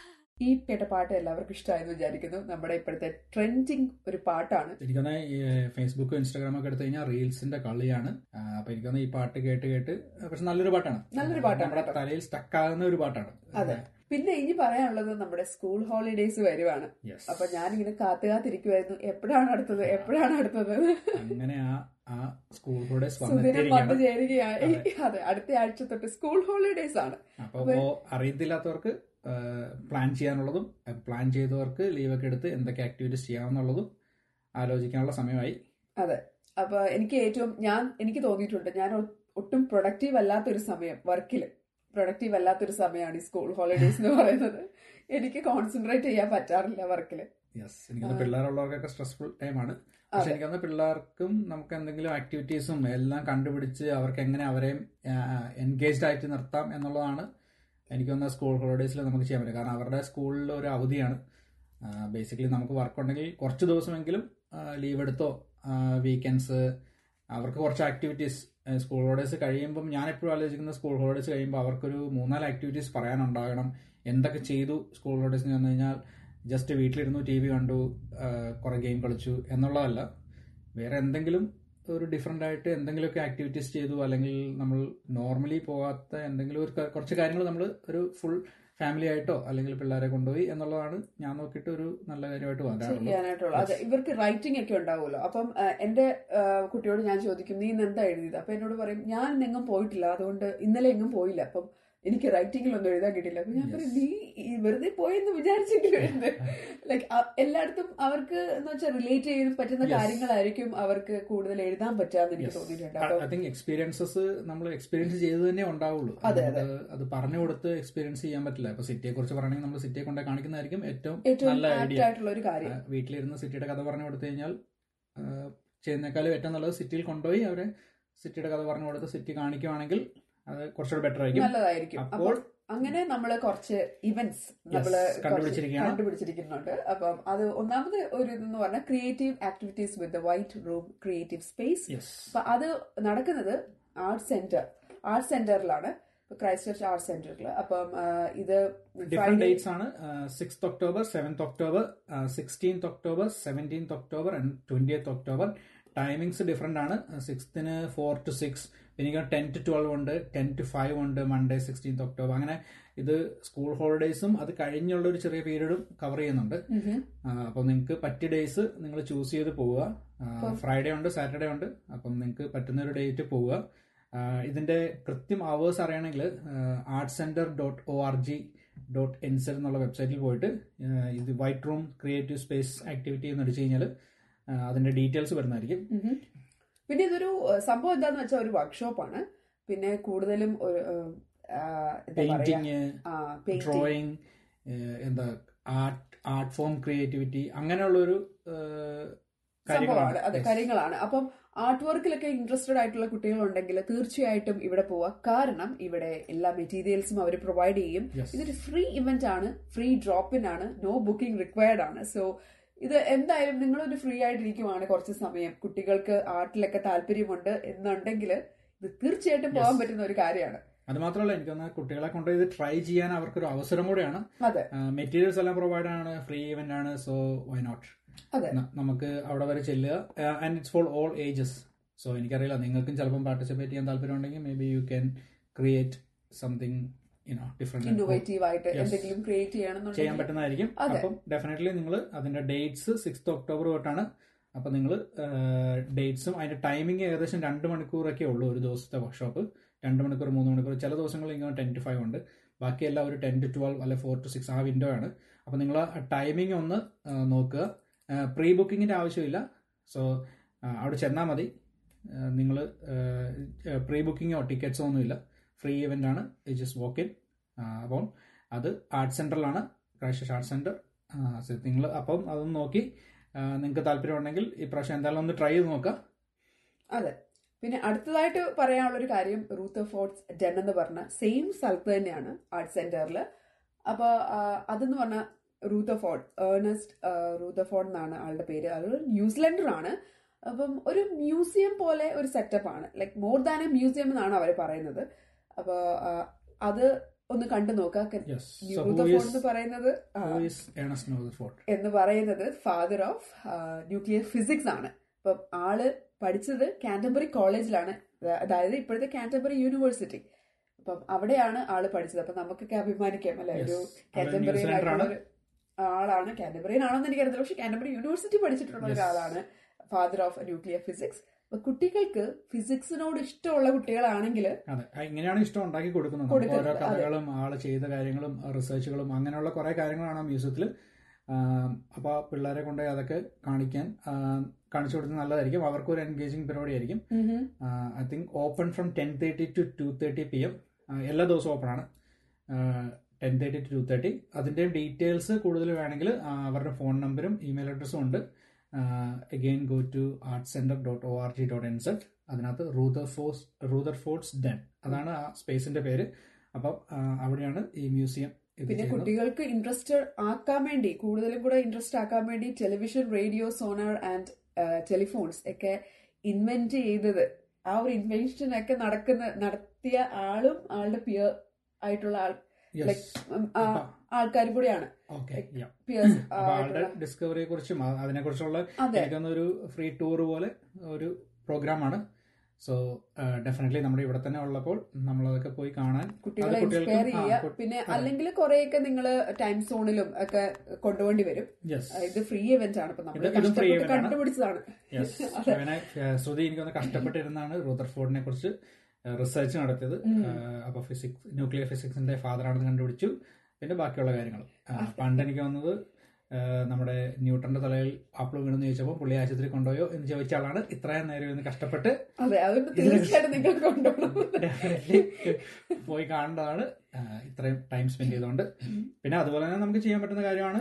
C: ഈ കേട്ട പാട്ട് എല്ലാവർക്കും ഇഷ്ടമായെന്ന് വിചാരിക്കുന്നു നമ്മുടെ ഇപ്പോഴത്തെ ട്രെൻഡിങ് ഒരു പാട്ടാണ്
D: എനിക്കൊന്ന് ഫേസ്ബുക്കും ഇൻസ്റ്റാഗ്രാമും ഒക്കെ എടുത്തു കഴിഞ്ഞാൽ റീൽസിന്റെ കളിയാണ് ആ, അപ്പൊ എനിക്കൊന്ന് ഈ പാട്ട് കേട്ട് കേട്ട് പക്ഷെ നല്ലൊരു പാട്ടാണ്
C: നല്ലൊരു പാട്ടാണ്
D: നമ്മുടെ
C: കേട്ടോ.
D: തലയിൽ സ്റ്റക്ക് ആകുന്ന ഒരു പാട്ടാണ്
C: അതെ പിന്നെ ഇനി പറയാനുള്ളത് നമ്മുടെ സ്കൂൾ ഹോളിഡേയ്സ് വരുവാണ്
D: Yes.
C: അപ്പൊ ഞാനിങ്ങനെ കാത്തു കാത്തിരിക്കുമായിരുന്നു എപ്പോഴാണ് അടുത്തത് എപ്പോഴാണ് അടുത്തത്
D: അങ്ങനെ ആ ആ സ്കൂൾ കൂടെ
C: സുദിനം വന്നു
D: വന്നെത്തിയിരിക്കുകയാണ്
C: ചേരുകയായി അതെ അടുത്ത ആഴ്ച തൊട്ട് സ്കൂൾ ഹോളിഡേയ്സ് ആണ്
D: അപ്പൊ ഇപ്പോ അറിയത്തില്ലാത്തവർക്ക് പ്ലാൻ ചെയ്യാനുള്ളതും പ്ലാൻ ചെയ്തവർക്ക് ലീവൊക്കെ എടുത്ത് എന്തൊക്കെ ആക്ടിവിറ്റീസ് ചെയ്യാമെന്നുള്ളതും ആലോചിക്കാനുള്ള സമയമായി
C: അതെ അപ്പൊ എനിക്ക് ഏറ്റവും ഞാൻ എനിക്ക് തോന്നിയിട്ടുണ്ട് ഞാൻ ഒ- ഒട്ടും പ്രൊഡക്റ്റീവ് അല്ലാത്തൊരു സമയം വർക്കിൽ പ്രൊഡക്റ്റീവ് അല്ലാത്തൊരു സമയമാണ് ഈ സ്കൂൾ ഹോളിഡേയ്സ് എന്ന് പറയുന്നത് എനിക്ക് കോൺസെൻട്രേറ്റ് ചെയ്യാൻ പറ്റാറില്ല വർക്കിൽ
D: യെസ് എനിക്കൊന്ന് പിള്ളേരുള്ളവർക്കൊക്കെ സ്ട്രെസ്ഫുൾ ടൈമാണ് പക്ഷെ
C: അതെ.
D: എനിക്കൊന്ന് പിള്ളേർക്കും നമുക്ക് എന്തെങ്കിലും ആക്ടിവിറ്റീസും എല്ലാം കണ്ടുപിടിച്ച് അവർക്ക് എങ്ങനെ അവരെയും എൻഗേജ്ഡ് ആയിട്ട് നിർത്താം എന്നുള്ളതാണ് എനിക്കൊന്ന് സ്കൂൾ ഹോളിഡേയ്സിൽ നമുക്ക് ചെയ്യാൻ പറ്റും കാരണം അവരുടെ സ്കൂളിൽ ഒരു അവധിയാണ് ബേസിക്കലി നമുക്ക് വർക്ക് ഉണ്ടെങ്കിൽ കുറച്ച് ദിവസമെങ്കിലും ലീവ് എടുത്തോ വീക്കെൻഡ്സ് അവർക്ക് കുറച്ച് ആക്ടിവിറ്റീസ് സ്കൂൾ ഹോളിഡേയ്സ് കഴിയുമ്പം ഞാൻ എപ്പോഴും ആലോചിക്കുന്ന സ്കൂൾ ഹോളിഡേയ്സ് കഴിയുമ്പോൾ അവർക്കൊരു മൂന്നാല് ആക്ടിവിറ്റീസ് പറയാനുണ്ടാകണം എന്തൊക്കെ ചെയ്തു സ്കൂൾ ഹോളിഡേയ്സ് എന്ന് പറഞ്ഞു കഴിഞ്ഞാൽ ജസ്റ്റ് വീട്ടിലിരുന്നു ടി വി കണ്ടു കുറെ ഗെയിം കളിച്ചു എന്നുള്ളതല്ല വേറെ എന്തെങ്കിലും ഒരു ഡിഫറെൻ്റ് ആയിട്ട് എന്തെങ്കിലുമൊക്കെ ആക്ടിവിറ്റീസ് ചെയ്തു അല്ലെങ്കിൽ നമ്മൾ നോർമലി പോകാത്ത എന്തെങ്കിലും ഒരു ക- കുറച്ച് കാര്യങ്ങൾ നമ്മൾ ഒരു ഫുൾ ഫാമിലി ആയിട്ടോ അല്ലെങ്കിൽ പിള്ളേരെ കൊണ്ടുപോയി എന്നുള്ളതാണ് ഞാൻ നോക്കിയിട്ട് ഒരു നല്ല കാര്യമായിട്ട് വരാറുള്ളത്
C: ചെയ്യാനായിട്ടുള്ള അതെ ഇവർക്ക് റൈറ്റിംഗ് ഒക്കെ ഉണ്ടാവുമല്ലോ അപ്പം ആ, എന്റെ ആ, കുട്ടിയോട് ഞാൻ ചോദിക്കും നീ ഇന്ന് എന്താ എഴുതിയത് അപ്പൊ എന്നോട് പറയും ഞാൻ ഇന്ന് എങ്ങും പോയിട്ടില്ല അതുകൊണ്ട് ഇന്നലെ എങ്ങും പോയില്ല അപ്പം എനിക്ക് റൈറ്റിംഗിലൊന്നും എഴുതാൻ കിട്ടില്ല അപ്പൊ ഞാൻ പറയും നീ ഈ വെറുതെ പോയെന്ന് വിചാരിച്ചെങ്കിലും എഴുത് ലൈക്ക് എല്ലായിടത്തും അവർക്ക് എന്ന് വെച്ചാൽ റിലേറ്റ് ചെയ്യാൻ പറ്റുന്ന
D: Yes.
C: കാര്യങ്ങളായിരിക്കും അവർക്ക് കൂടുതൽ എഴുതാൻ പറ്റാന്ന് എനിക്ക് തോന്നിയിട്ടുണ്ട്
D: ഐ
C: അപ്പം
D: തിങ്ക് എക്സ്പീരിയൻസസ് നമ്മൾ എക്സ്പീരിയൻസ് ചെയ്ത് തന്നെ ഉണ്ടാവുള്ളൂ
C: അതെ,
D: അത് അത് പറഞ്ഞു കൊടുത്ത് എക്സ്പീരിയൻസ് ചെയ്യാൻ പറ്റില്ല ഇപ്പൊ സിറ്റിയെ കുറിച്ച് പറയണമെങ്കിൽ നമ്മൾ സിറ്റിയെ കൊണ്ട് കാണിക്കുന്നതായിരിക്കും ഏറ്റവും
C: ഏറ്റവും
D: നല്ല
C: ആപ്റ്റ്
D: ഐഡിയ
C: ആയിട്ടുള്ള ഒരു കാര്യം
D: വീട്ടിലിരുന്ന് സിറ്റിയുടെ കഥ പറഞ്ഞു കൊടുത്തു കഴിഞ്ഞാൽ ആ, ചെയ്യുന്നേക്കാളും ഏറ്റവും നല്ലത് സിറ്റിയിൽ കൊണ്ടുപോയി അവരെ സിറ്റിയുടെ കഥ പറഞ്ഞു കൊടുത്ത് സിറ്റി കാണിക്കുവാണെങ്കിൽ അത് കുറച്ചുകൂടെ ബെറ്റർ ആയിരിക്കും
C: നല്ലതായിരിക്കും
D: അപ്പോൾ
C: അപ്പോൾ അങ്ങനെ നമ്മള് കുറച്ച് ഇവന്റ്സ് നമ്മള് കുറച്ച്
D: കണ്ടുപിടിച്ചിരിക്കുകയാണ്.
C: കണ്ടുപിടിച്ചിരിക്കുന്നുണ്ട് അപ്പം അത് ഒന്നാമത് ഒരു ഇതെന്ന് പറഞ്ഞാൽ creative activities with white room creative space
D: yes
C: അപ്പൊ അത് നടക്കുന്നത് ആർട്ട് സെന്റർ ആർട്ട് സെന്ററിലാണ് ക്രൈസ്റ്റ് ചർച്ച് ആർട്ട് സെന്ററിൽ അപ്പം ആ, ഇത്
D: ഡിഫറെന്റ്
C: Friday-
D: ഡേറ്റ്സ് ആണ് sixth October seventh October sixteenth October seventeenth October and twentieth October timings different ആണ് സിക്സ്ത്തിന് ഫോർ ടു സിക്സ് പിന്നെ ടെൻ ടു ട്വൽവ് ഉണ്ട് ടെൻ ടു ഫൈവ് ഉണ്ട് മൺഡേ സിക്സ്റ്റീൻത് ഒക്ടോബർ അങ്ങനെ ഇത് സ്കൂൾ ഹോളിഡേയ്സും അത് കഴിഞ്ഞുള്ള ഒരു ചെറിയ പീരീഡും കവർ ചെയ്യുന്നുണ്ട്
C: ഉം.
D: അപ്പോൾ നിങ്ങൾക്ക് പറ്റിയ ഡേയ്സ് നിങ്ങൾ ചൂസ് ചെയ്ത് പോവുക ഫ്രൈഡേ ഉണ്ട് സാറ്റർഡേ ഉണ്ട് അപ്പം നിങ്ങൾക്ക് പറ്റുന്ന ഒരു ഡേറ്റ് പോവുക ആ, ഇതിന്റെ കൃത്യം അവേഴ്സ് അറിയണമെങ്കിൽ art centre dot O R G dot N Z എന്നുള്ള വെബ്സൈറ്റിൽ പോയിട്ട് ആ, ഇത് white room creative space activity എന്ന് അടിച്ചു കഴിഞ്ഞാൽ അതിന്റെ ഡീറ്റെയിൽസ് വരുന്നതായിരിക്കും
C: ഉം. പിന്നെ ഇതൊരു ആ, സംഭവം എന്താന്ന് വെച്ചാൽ ഒരു വർക്ക്ഷോപ്പാണ് പിന്നെ കൂടുതലും ഒരു ആ, എന്താ പറയാ
D: പെയിന്റിങ്
C: ആ പെയിന്റിംഗ്
D: ഡ്രോയിങ് എന്താ ആർട്ട് ആർട്ട് ഫോം ക്രിയേറ്റിവിറ്റി അങ്ങനെയുള്ളൊരു ആ,
C: സംഭവമാണ് അതെ
D: Yes.
C: കാര്യങ്ങളാണ് അപ്പം ആർട്ട് വർക്കിലൊക്കെ ഇൻട്രസ്റ്റഡ് ആയിട്ടുള്ള കുട്ടികളുണ്ടെങ്കിൽ തീർച്ചയായിട്ടും ഇവിടെ പോവാ കാരണം ഇവിടെ എല്ലാ മെറ്റീരിയൽസും അവർ പ്രൊവൈഡ് ചെയ്യും
D: Yes.
C: ഇതൊരു ഫ്രീ ഇവന്റ് ആണ് ഫ്രീ ഡ്രോപ്പ് ഇൻ ആണ് നോ ബുക്കിംഗ് റിക്വയർഡ് ആണ് സോ ഇത് എന്തായാലും നിങ്ങളൊരു ഫ്രീ ആയിട്ടിരിക്കുവാണ് കുറച്ച് സമയം കുട്ടികൾക്ക് ആർട്ടിലൊക്കെ താല്പര്യമുണ്ട് എന്നുണ്ടെങ്കിൽ ഇത് തീർച്ചയായിട്ടും പോകാൻ
D: Yes.
C: പറ്റുന്ന ഒരു കാര്യമാണ്
D: അത് മാത്രമല്ല എനിക്കൊന്ന് കുട്ടികളെ കൊണ്ട് ഇത് ട്രൈ ചെയ്യാൻ അവർക്കൊരു അവസരം കൂടെയാണ്
C: അതെ
D: മെറ്റീരിയൽസ് എല്ലാം പ്രൊവൈഡ് ആണ് ഫ്രീ ഇവന്റ് ആണ് സോ വൈ നോട്ട്
C: അതെ
D: നമുക്ക് അവിടെ വരെ ചെല്ലുക and it's for all ages so എനിക്കറിയില്ല നിങ്ങൾക്കും ചിലപ്പം പാർട്ടിസിപ്പേറ്റ് ചെയ്യാൻ താല്പര്യം ഉണ്ടെങ്കിൽ may be you can create something you know different
C: innovative ആയിട്ട്
D: Yes.
C: എന്തെങ്കിലും ക്രിയേറ്റ്
D: ചെയ്യാൻ
C: ചെയ്യണമെന്നുണ്ടെങ്കിൽ
D: പറ്റുന്നതായിരിക്കും
C: അതെ.
D: അപ്പം ഡെഫിനറ്റ്ലി നിങ്ങൾ അതിന്റെ ഡേറ്റ്സ് സിക്സ് ഒക്ടോബർ തൊട്ടാണ് അപ്പൊ നിങ്ങൾ ഡേറ്റ്സും അതിന്റെ ടൈമിംഗ് ഏകദേശം രണ്ട് മണിക്കൂറൊക്കെ ഉള്ളൂ ഒരു ദിവസത്തെ വർക്ക്ഷോപ്പ് രണ്ട് മണിക്കൂർ മൂന്ന് മണിക്കൂർ ചില ദിവസങ്ങളിൽ ഇങ്ങനെ ടെൻ ടു ഫൈവ് ഉണ്ട് ബാക്കിയെല്ലാം ഒരു ടെൻ ടു ട്വൽവ് അല്ലെ ഫോർ ടു സിക്സ് ആ വിൻഡോ ആണ് അപ്പോൾ നിങ്ങൾ ടൈമിംഗ് ഒന്ന് ആ, നോക്കുക പ്രീ ബുക്കിങ്ങിൻ്റെ ആവശ്യമില്ല സോ അവിടെ ചെന്നാൽ മതി നിങ്ങൾ പ്രീ ബുക്കിങ്ങോ ടിക്കറ്റ്സോ ഒന്നുമില്ല ഫ്രീ ഇവൻ്റ് ആണ് ജസ്റ്റ് വോക്ക് ഇൻ അപ്പോൾ അത് ആർട്ട് സെൻറ്ററിലാണ് ക്രൈസ്റ്റ് ആർട്ട് സെൻറ്റർ നിങ്ങൾ അപ്പം അതൊന്ന് നോക്കി നിങ്ങൾക്ക് താല്പര്യമുണ്ടെങ്കിൽ ഇപ്രാവശ്യം എന്തായാലും ഒന്ന് ട്രൈ ചെയ്ത് നോക്കാം
C: അതെ പിന്നെ അടുത്തതായിട്ട് പറയാനുള്ള ഒരു കാര്യം റൂത്ത് ഫോർട്സ് ഡെൻ എന്ന് പറഞ്ഞ സെയിം സ്ഥലത്ത് തന്നെയാണ് ആർട്ട് സെന്ററിൽ അപ്പോൾ അതെന്ന് പറഞ്ഞാൽ Rutherford Ernest Rutherford എന്നാണ് ആളുടെ പേര് അതൊരു ന്യൂസിലൻഡർ ആണ് അപ്പം ഒരു മ്യൂസിയം പോലെ ഒരു സെറ്റപ്പ് ആണ് like more than a museum എന്നാണ് അവർ പറയുന്നത് അപ്പോൾ അത് ഒന്ന് കണ്ടു നോക്കുക
D: യെസ്
C: റൂത്ത് ഫോർഡ് എന്ന് പറയുന്നത് ആ,
D: ഫോർട്ട്
C: എന്ന് പറയുന്നത് ഫാദർ ഓഫ് ന്യൂക്ലിയർ ഫിസിക്സ് ആണ് അപ്പം ആള് പഠിച്ചത് കാൻറ്റംബറി കോളേജിലാണ് അതായത് ഇപ്പോഴത്തെ കാൻറ്റംബറി യൂണിവേഴ്സിറ്റി അപ്പം അവിടെയാണ് ആള് പഠിച്ചത് അപ്പൊ നമുക്കൊക്കെ അഭിമാനിക്കാം അല്ലെ ഒരു
D: Yes. ആള്
C: കാൻറ്റംബറിയൻ
D: ന്യൂസിലാൻഡർ
C: ആയിട്ടുള്ള
D: ആണ്.
C: ഒരു ആളാണ് കാൻറ്റംബറിയൻ ആണെന്ന് എനിക്കറിയത്തില്ല പക്ഷെ കാൻറ്റംബറി യൂണിവേഴ്സിറ്റി പഠിച്ചിട്ടുള്ള
D: Yes.
C: ഒരാളാണ് ഫാദർ ഓഫ് ന്യൂക്ലിയർ ഫിസിക്സ് അപ്പൊ കുട്ടികൾക്ക് ഫിസിക്സിനോട് ഇഷ്ടമുള്ള കുട്ടികളാണെങ്കിൽ
D: അതെ ആ, ഇങ്ങനെയാണ് ഇഷ്ടം ഉണ്ടാക്കി കൊടുക്കുന്നത് നമുക്ക്
C: കൊടുക്കുന്നത്,
D: ഓരോ
C: അതെ.
D: കഥകളും ആള് ചെയ്ത കാര്യങ്ങളും റിസർച്ചുകളും അങ്ങനെയുള്ള കുറെ കാര്യങ്ങളാണ് ആ മ്യൂസിയത്തിൽ അപ്പോൾ പിള്ളേരെ കൊണ്ട് അതൊക്കെ കാണിക്കാൻ ആ, കാണിച്ചു കൊടുക്കുന്നത് നല്ലതായിരിക്കും അവർക്ക് ഒരു എൻഗേജിങ് പരിപാടിയായിരിക്കും I think open from ten thirty to two thirty p m എല്ലാ ദിവസവും ഓപ്പൺ ആണ് ten thirty to two thirty അതിൻ്റെയും ഡീറ്റെയിൽസ് കൂടുതൽ വേണമെങ്കിൽ ആ, അവരുടെ ഫോൺ നമ്പറും ഇമെയിൽ അഡ്രസ്സും ഉണ്ട് again go to art centre dot O R G dot n z അതിനകത്ത് Rutherford's Rutherford's den അതാണ് ആ സ്പേസിന്റെ പേര് അപ്പം ആ, അവിടെയാണ് ഈ മ്യൂസിയം ഇത്
C: പിന്നെ
D: ചെയ്യുന്നത്.
C: കുട്ടികൾക്ക് ഇൻട്രസ്റ്റ് ആക്കാൻ വേണ്ടി കൂടുതലും കൂടെ ഇൻട്രസ്റ്റ് ആക്കാൻ വേണ്ടി television radio sonar and telephones ഒക്കെ ഇൻവെന്റ് ചെയ്തത് ആ ഒരു ഇൻവെൻഷൻ ഒക്കെ നടക്കുന്ന നടത്തിയ ആളും ആളുടെ പിയർ ആയിട്ടുള്ള ആൾ
D: Yes.
C: like, ഉം, ആ, ആൾക്കാരും കൂടെയാണ്
D: Okay, yeah.
C: പിയേഴ്സ്
D: അപ്പൊ ആളുടെ ഡിസ്കവറിയെ കുറിച്ചും അതിനെ കുറിച്ചുള്ള
C: അതെ
D: ഒരു ഫ്രീ ടൂർ പോലെ ഒരു പ്രോഗ്രാമാണ് സോ ഡെഫിനറ്റ്ലി നമ്മുടെ ഇവിടെ തന്നെ ഉള്ളപ്പോൾ നമ്മളതൊക്കെ പോയി കാണാൻ
C: കുട്ടികളെ
D: അത് കുട്ടികൾക്കും-
C: ഇൻസ്പയർ
D: ആ,
C: ചെയ്യുക
D: കു-
C: പിന്നെ
D: അതെ.
C: അല്ലെങ്കിൽ കുറെയൊക്കെ നിങ്ങൾ ടൈം സോണിലും ഒക്കെ കൊണ്ടുപോകേണ്ടി വരും
D: Yes.
C: ആ, ഇത് ഫ്രീ ഇവന്റ് ആണ് അപ്പൊ നമ്മൾ
D: ഇത് ഇതും free
C: കഷ്ടപ്പെട്ട്
D: event ആണ്.
C: കണ്ടുപിടിച്ചതാണ്
D: Yes. അങ്ങനെ ഏഹ്, ശ്രുതി എനിക്കൊന്ന് കഷ്ടപ്പെട്ടിരുന്നാണ് റൂദർഫോർഡിനെ കുറിച്ച് റിസർച്ച് നടത്തിയത് ഏഹ്, അപ്പൊ ഫിസിക്സ് ന്യൂക്ലിയർ ഫിസിക്സിന്റെ ഫാദർ ആണെന്ന് കണ്ടുപിടിച്ചു പിന്നെ ബാക്കിയുള്ള കാര്യങ്ങൾ പണ്ട് എനിക്ക് വന്നത് ഏഹ്, നമ്മുടെ ന്യൂട്ടന്റെ തലയിൽ ആപ്പിൾ വീണെന്ന് ചോദിച്ചപ്പോൾ പുള്ളി ആശുപത്രി കൊണ്ടുപോയോ എന്ന് ചോദിച്ച ആളാണ് ഇത്രയും നേരം ഇന്ന് കഷ്ടപ്പെട്ട്
C: അതെ അതുകൊണ്ട് തീർച്ചയായിട്ടും നിങ്ങൾ കൊണ്ടുപോകണം
D: ഡെഫിനറ്റ്ലി പോയി കാണേണ്ടതാണ് ആഹ് ഇത്രയും ടൈം സ്പെൻഡ് ചെയ്തുകൊണ്ട് പിന്നെ അതുപോലെ തന്നെ നമുക്ക് ചെയ്യാൻ പറ്റുന്ന കാര്യമാണ്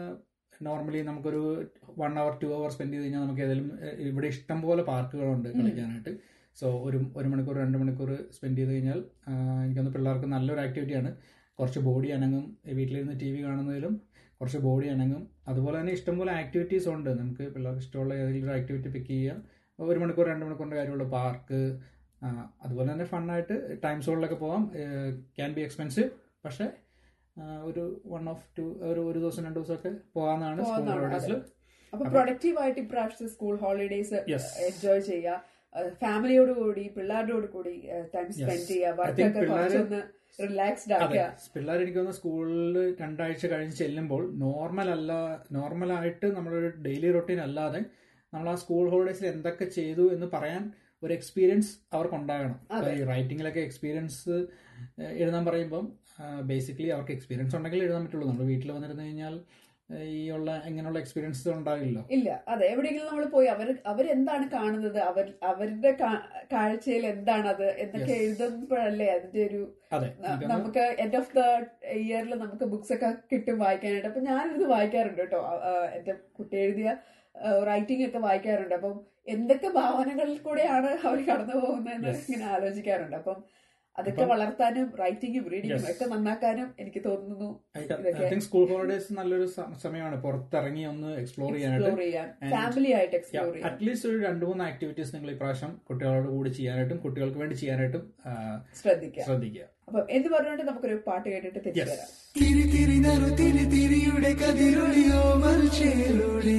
D: നോർമലി നമുക്കൊരു one hour two hour spend ചെയ്ത് കഴിഞ്ഞാൽ നമുക്ക് ഏതെങ്കിലും ഏഹ്, ഇവിടെ ഇഷ്ടം പോലെ പാർക്കുകളുണ്ട് കളിക്കാനായിട്ട് സോ ഒരു ഒരു മണിക്കൂർ രണ്ട് മണിക്കൂർ സ്പെൻഡ് ചെയ്ത് കഴിഞ്ഞാൽ ആഹ് എനിക്കൊന്ന് പിള്ളേർക്ക് നല്ലൊരു ആക്ടിവിറ്റിയാണ് കുറച്ച് ബോഡി അനങ്ങും വീട്ടിലിരുന്ന് ടി വി കാണുന്നതിലും കുറച്ച് ബോഡി അനങ്ങും അതുപോലെ തന്നെ ഇഷ്ടംപോലെ ആക്ടിവിറ്റീസ് ഉണ്ട് നമുക്ക് പിള്ളേർക്ക് ഇഷ്ടമുള്ള ഏതെങ്കിലും ഒരു ആക്ടിവിറ്റി പിക്ക് ചെയ്യുക ഒരു മണിക്കൂർ രണ്ട് മണിക്കൂറിൻ്റെ കാര്യമുള്ളൂ പാർക്ക് അതുപോലെ തന്നെ ഫണ്ണായിട്ട് ടൈം സോണിലൊക്കെ പോവാം ക്യാൻ ബി എക്സ്പെൻസീവ് പക്ഷേ ആ, ഒരു വൺ ഓഫ് ടു ഒരു ഒരു ദിവസം രണ്ട് ദിവസമൊക്കെ പോകാമെന്നാണ് സ്കൂൾ
C: പോകാവുന്നതാണ്,
D: ഹോളിഡേസിൽ
C: അപ്പൊ പ്രൊഡക്റ്റീവ് ആയിട്ട് ഇപ്രാവശ്യത്തെ സ്കൂൾ ഹോളിഡേസ്
D: Yes.
C: എൻജോയ് ചെയ്യുക ഫാമിലിയോട് കൂടി പിള്ളേരോട് കൂടി ടൈം സ്പെൻഡ് ചെയ്യുക വർക്കൊക്കെ
D: പിള്ളേര്
C: കുറച്ചൊന്ന് റിലാക്സ്ഡ്
D: അതെ
C: ആക്കുക
D: പിള്ളേർ എനിക്ക് തോന്നുന്നു സ്കൂളിൽ രണ്ടാഴ്ച കഴിഞ്ഞ് ചെല്ലുമ്പോൾ നോർമൽ അല്ല നോർമലായിട്ട് നമ്മളൊരു ഡെയിലി റൊട്ടീൻ അല്ലാതെ നമ്മൾ ആ സ്കൂൾ ഹോളിഡേസിൽ എന്തൊക്കെ ചെയ്തു എന്ന് പറയാൻ ഒരു എക്സ്പീരിയൻസ് അവർക്ക് ഉണ്ടാകണം
C: അതെ.
D: ഈ റൈറ്റിങ്ങിലൊക്കെ എക്സ്പീരിയൻസ് എഴുതാൻ പറയുമ്പം ബേസിക്കലി അവർക്ക് എക്സ്പീരിയൻസ് ഉണ്ടെങ്കിൽ എഴുതാൻ പറ്റുള്ളൂ നമ്മൾ വീട്ടിൽ വന്നിരുന്നു കഴിഞ്ഞാൽ ആ, ഈ ഉള്ള ഇങ്ങനെയുള്ള എക്സ്പീരിയൻസ് ഉണ്ടാവില്ലല്ലോ
C: ഇല്ല അതെ എവിടെയെങ്കിലും നമ്മൾ പോയി അവർ അവരെന്താണ് കാണുന്നത് അവർ അവരുടെ കാ- കാഴ്ചയിൽ എന്താണത് എന്നൊക്കെ
D: Yes.
C: എഴുതുമ്പോഴല്ലേ അതിന്റെ ഒരു
D: അതെ
C: ന-
D: എനിക്കൊന്ന്
C: നമുക്ക് എൻഡ് ഓഫ് ദ ഇയറിൽ നമുക്ക് ബുക്സ് ഒക്കെ കിട്ടും വായിക്കാനായിട്ട് അപ്പൊ ഞാനിത് വായിക്കാറുണ്ട് കേട്ടോ ആ, ആ, എന്റെ കുട്ടി എഴുതിയ റൈറ്റിംഗ് ഒക്കെ വായിക്കാറുണ്ട് അപ്പം എന്തൊക്കെ ഭാവനകളിൽ കൂടെയാണ് അവർ കടന്നു പോകുന്നതെന്ന്
D: Yes.
C: ഇങ്ങനെ ആലോചിക്കാറുണ്ട് അപ്പം അതൊക്കെ
D: അപ്പം-
C: വളർത്താനും റൈറ്റിംഗും റീഡിങ്ങും
D: Yes.
C: ഒക്കെ നന്നാക്കാനും എനിക്ക് തോന്നുന്നു
D: ഐ
C: ഇതൊക്കെ
D: തിങ്ക് സ്കൂൾ ഹോളിഡേസ് നല്ലൊരു സ- സമയമാണ് പുറത്തിറങ്ങി ഒന്ന് എക്സ്പ്ലോർ ചെയ്യാനായിട്ട്
C: എക്സ്പ്ലോർ ചെയ്യാൻ
D: And-
C: ഫാമിലി ആയിട്ട് എക്സ്പ്ലോർ ചെയ്യാൻ
D: അറ്റ്ലീസ്റ്റ് ഒരു രണ്ട് മൂന്ന് ആക്ടിവിറ്റീസ് നിങ്ങൾ ഇപ്രാവശ്യം കുട്ടികളോട് കൂടി ചെയ്യാനായിട്ടും കുട്ടികൾക്ക് വേണ്ടി ചെയ്യാനായിട്ടും ആ,
C: ശ്രദ്ധിക്കാം
D: ശ്രദ്ധിക്കുക
C: അപ്പം എന്ന് പറഞ്ഞുകൊണ്ട് നമുക്കൊരു പാട്ട് കേട്ടിട്ട് തിരിച്ചു
D: Yes.
C: വരാം
E: തിരി തിരി നറു തിരി തിരിയുടെ കതിരൊളിയോ മൽച്ചേരുടെ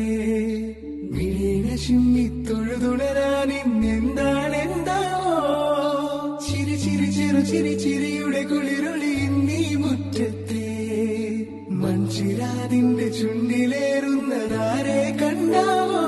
E: മിഴീന ചിമ്മി തൊഴുതുണരാൻ ഇന്നെന്താണ് എന്താണോ ചിരി ചിരി ചെറു ചിരി ചിരിയുടെ കുളിരൊളി നീ മുറ്റത്തെ മൺചിരാതിന്റെ ചുണ്ടിലേറുന്നതാരെ കണ്ടാവോ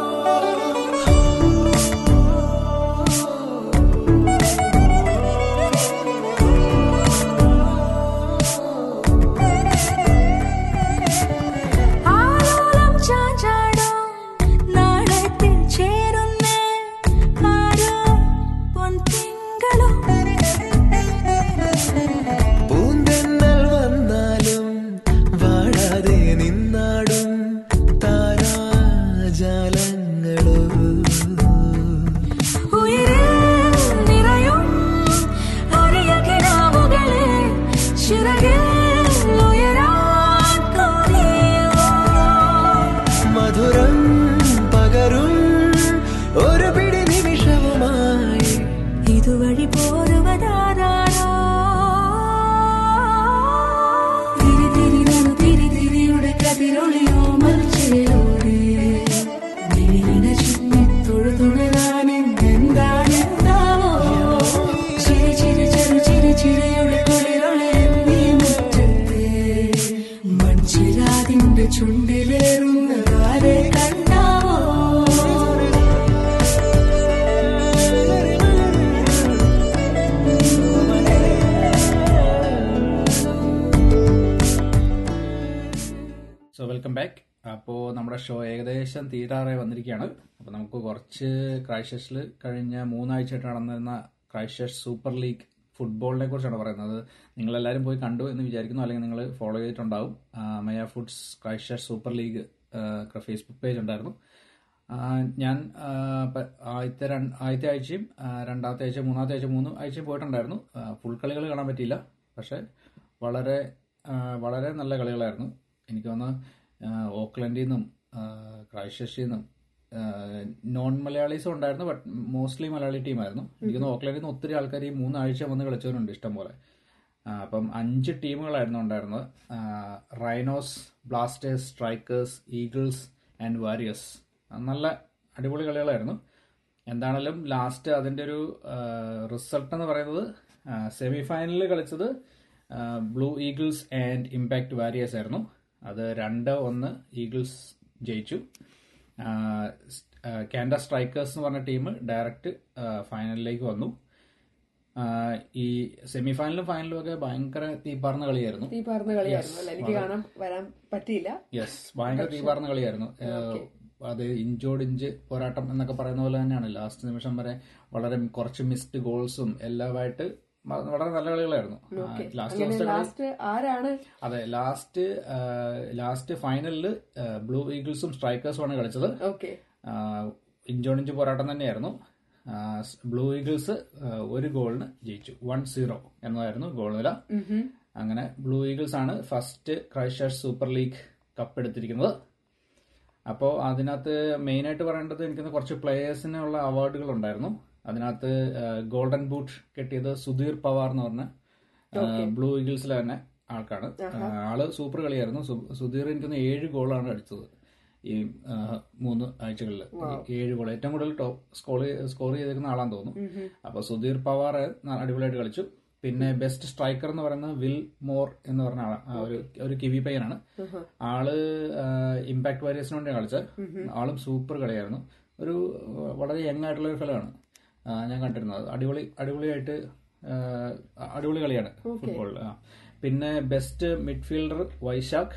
E: ചേരോടെ നീന ചിന്നി തൊഴുതുണരാൻ എന്താണെന്താവോ ചിരി ചിരി ചെറു ചിരി ചിരിയുടെ കുളിരൊളി നീ മുറ്റത്തെ മൺചിരാതിന്റെ ചുണ്ടിലേറുന്നതാരെ കണ്ടാവോ
D: സോ വെൽക്കം ബാക്ക് അപ്പോൾ നമ്മുടെ ഷോ ഏകദേശം തീരാറായി വന്നിരിക്കുകയാണ് അപ്പോൾ നമുക്ക് കുറച്ച് ക്രൈസ്റ്റേഴ്സിൽ കഴിഞ്ഞ മൂന്നാഴ്ചയായിട്ട് നടന്നിരുന്ന ക്രൈസ്റ്റേഴ്സ് സൂപ്പർ ലീഗ് ഫുട്ബോളിനെ കുറിച്ചാണ് പറയുന്നത് നിങ്ങളെല്ലാവരും പോയി കണ്ടു എന്ന് വിചാരിക്കുന്നു അല്ലെങ്കിൽ നിങ്ങൾ ഫോളോ ചെയ്തിട്ടുണ്ടാവും ആ, മയ foods Christers super league Facebook page ഉണ്ടായിരുന്നു ആ, ഞാൻ ആ, പ- ആദ്യത്തെ രണ്ട് ആദ്യത്തെ ആഴ്ചയും ആ, രണ്ടാമത്തെ ആഴ്ച മൂന്നാമത്തെ ആഴ്ച മൂന്ന് ആഴ്ചയും പോയിട്ടുണ്ടായിരുന്നു ഫുൾ കളികൾ കാണാൻ പറ്റിയില്ല പക്ഷേ വളരെ ആ, വളരെ നല്ല കളികളായിരുന്നു എനിക്ക് തോന്നുന്നു ആ, ഓക്ലൻഡിൽ നിന്നും ക്രൈസ്റ്റേഴ്സിൽ നിന്നും നോൺ മലയാളീസും ഉണ്ടായിരുന്നു ബട്ട് മോസ്റ്റ്ലി മലയാളി ടീമായിരുന്നു എനിക്ക് തോന്നുന്നു ഓക്ലൻഡിൽ നിന്ന് ഒത്തിരി ആൾക്കാർ ഈ മൂന്നാഴ്ച വന്ന് കളിച്ചവരുണ്ട് ഇഷ്ടം പോലെ ആ, അപ്പം അഞ്ച് ടീമുകളായിരുന്നു ഉണ്ടായിരുന്നത് ആ, Rhinos Blasters Strikers Eagles and Warriors നല്ല അടിപൊളി കളികളായിരുന്നു എന്താണെങ്കിലും ലാസ്റ്റ് അതിൻ്റെ ഒരു റിസൾട്ട് എന്ന് പറയുന്നത് സെമി ഫൈനലിൽ കളിച്ചത് Blue Eagles and Impact Warriors ആയിരുന്നു അത് രണ്ട് ഒന്ന് ഈഗിൾസ് ജയിച്ചു കാൻഡ സ്ട്രൈക്കേഴ്സ് എന്ന് പറഞ്ഞ ടീം ഡയറക്റ്റ് ഫൈനലിലേക്ക് വന്നു ആ, ഈ സെമി ഫൈനലും ഫൈനലും ഒക്കെ ഭയങ്കര തീപ്പാർന്ന കളിയായിരുന്നു
C: ഈ പറഞ്ഞ കളിയായിരുന്നു അല്ല എനിക്ക് കാണാൻ വരാൻ പറ്റിയില്ല
D: യെസ് ഭയങ്കര തീപാർന്ന കളിയായിരുന്നു ഏഹ്, അത് ഇഞ്ചോട് ഇഞ്ച് പോരാട്ടം എന്നൊക്കെ പറയുന്ന പോലെ തന്നെയാണ് ലാസ്റ്റ് നിമിഷം വരെ വളരെ കുറച്ച് മിസ്ഡ് ഗോൾസും എല്ലാമായിട്ട് വ- വളരെ നല്ല കളികളായിരുന്നു ലാസ്റ്റ്
C: അങ്ങനെ
D: ദിവസത്തെ കളി
C: ലാസ്റ്റ് ആരാണ്
D: അതെ ലാസ്റ്റ് ലാസ്റ്റ് ഫൈനലിൽ ബ്ലൂ ഈഗിൾസും സ്ട്രൈക്കേഴ്സും ആണ് കളിച്ചത്
C: ഓക്കെ
D: ഇഞ്ചോട് ഇഞ്ച് പോരാട്ടം തന്നെയായിരുന്നു ബ്ലൂ ഈഗിൾസ് ഒരു ഗോളിന് ജയിച്ചു വൺ സീറോ എന്നതായിരുന്നു ഗോൾ നില അങ്ങനെ ബ്ലൂ ഈഗിൾസ് ആണ് first Christers super league cup എടുത്തിരിക്കുന്നത് അപ്പോൾ അതിനകത്ത് മെയിനായിട്ട് പറയേണ്ടത് എനിക്കൊന്ന് കുറച്ച് പ്ലേയേഴ്സിനുള്ള അവാർഡുകൾ ഉണ്ടായിരുന്നു അതിനകത്ത് ഗോൾഡൻ ബൂട്ട് കിട്ടിയത് സുധീർ പവാർ എന്ന് പറഞ്ഞ ബ്ലൂ ഈഗിൾസിലെ തന്നെ ആൾക്കാണ് ആ, ആള് സൂപ്പർ കളിയായിരുന്നു സു- സുധീർ എനിക്കൊന്ന് ഏഴ് ഗോളാണ് അടിച്ചത് ഈ ആ, മൂന്ന് ആഴ്ചകളിൽ ഏഴ് ഗോൾ ഏറ്റവും കൂടുതൽ ടോപ്പ് സ്കോർ സ്കോർ ചെയ്തേക്കുന്ന ആളാന്ന് തോന്നുന്നു അപ്പൊ സുധീർ പവാർ അടിപൊളിയായിട്ട് കളിച്ചു പിന്നെ ബെസ്റ്റ് സ്ട്രൈക്കർ എന്ന് പറയുന്നത് വിൽ മോർ എന്ന് പറഞ്ഞ ആളാ ആ, ഒരു ഒരു കിവി പയ്യനാണ് ആള് ഇമ്പാക്ട് വാരിയേഴ്സിന് വേണ്ടിയാണ് കളിച്ചത് ആളും സൂപ്പർ കളിയായിരുന്നു ഒരു ആ, വളരെ യങ് ആയിട്ടുള്ള ഒരു ഫലമാണ് ഞാൻ കണ്ടിരുന്നത് അടിപൊളി അടിപൊളിയായിട്ട് ആ, അടിപൊളി കളിയാണ് ഫുട്ബോളിൽ പിന്നെ best midfielder Vaishakh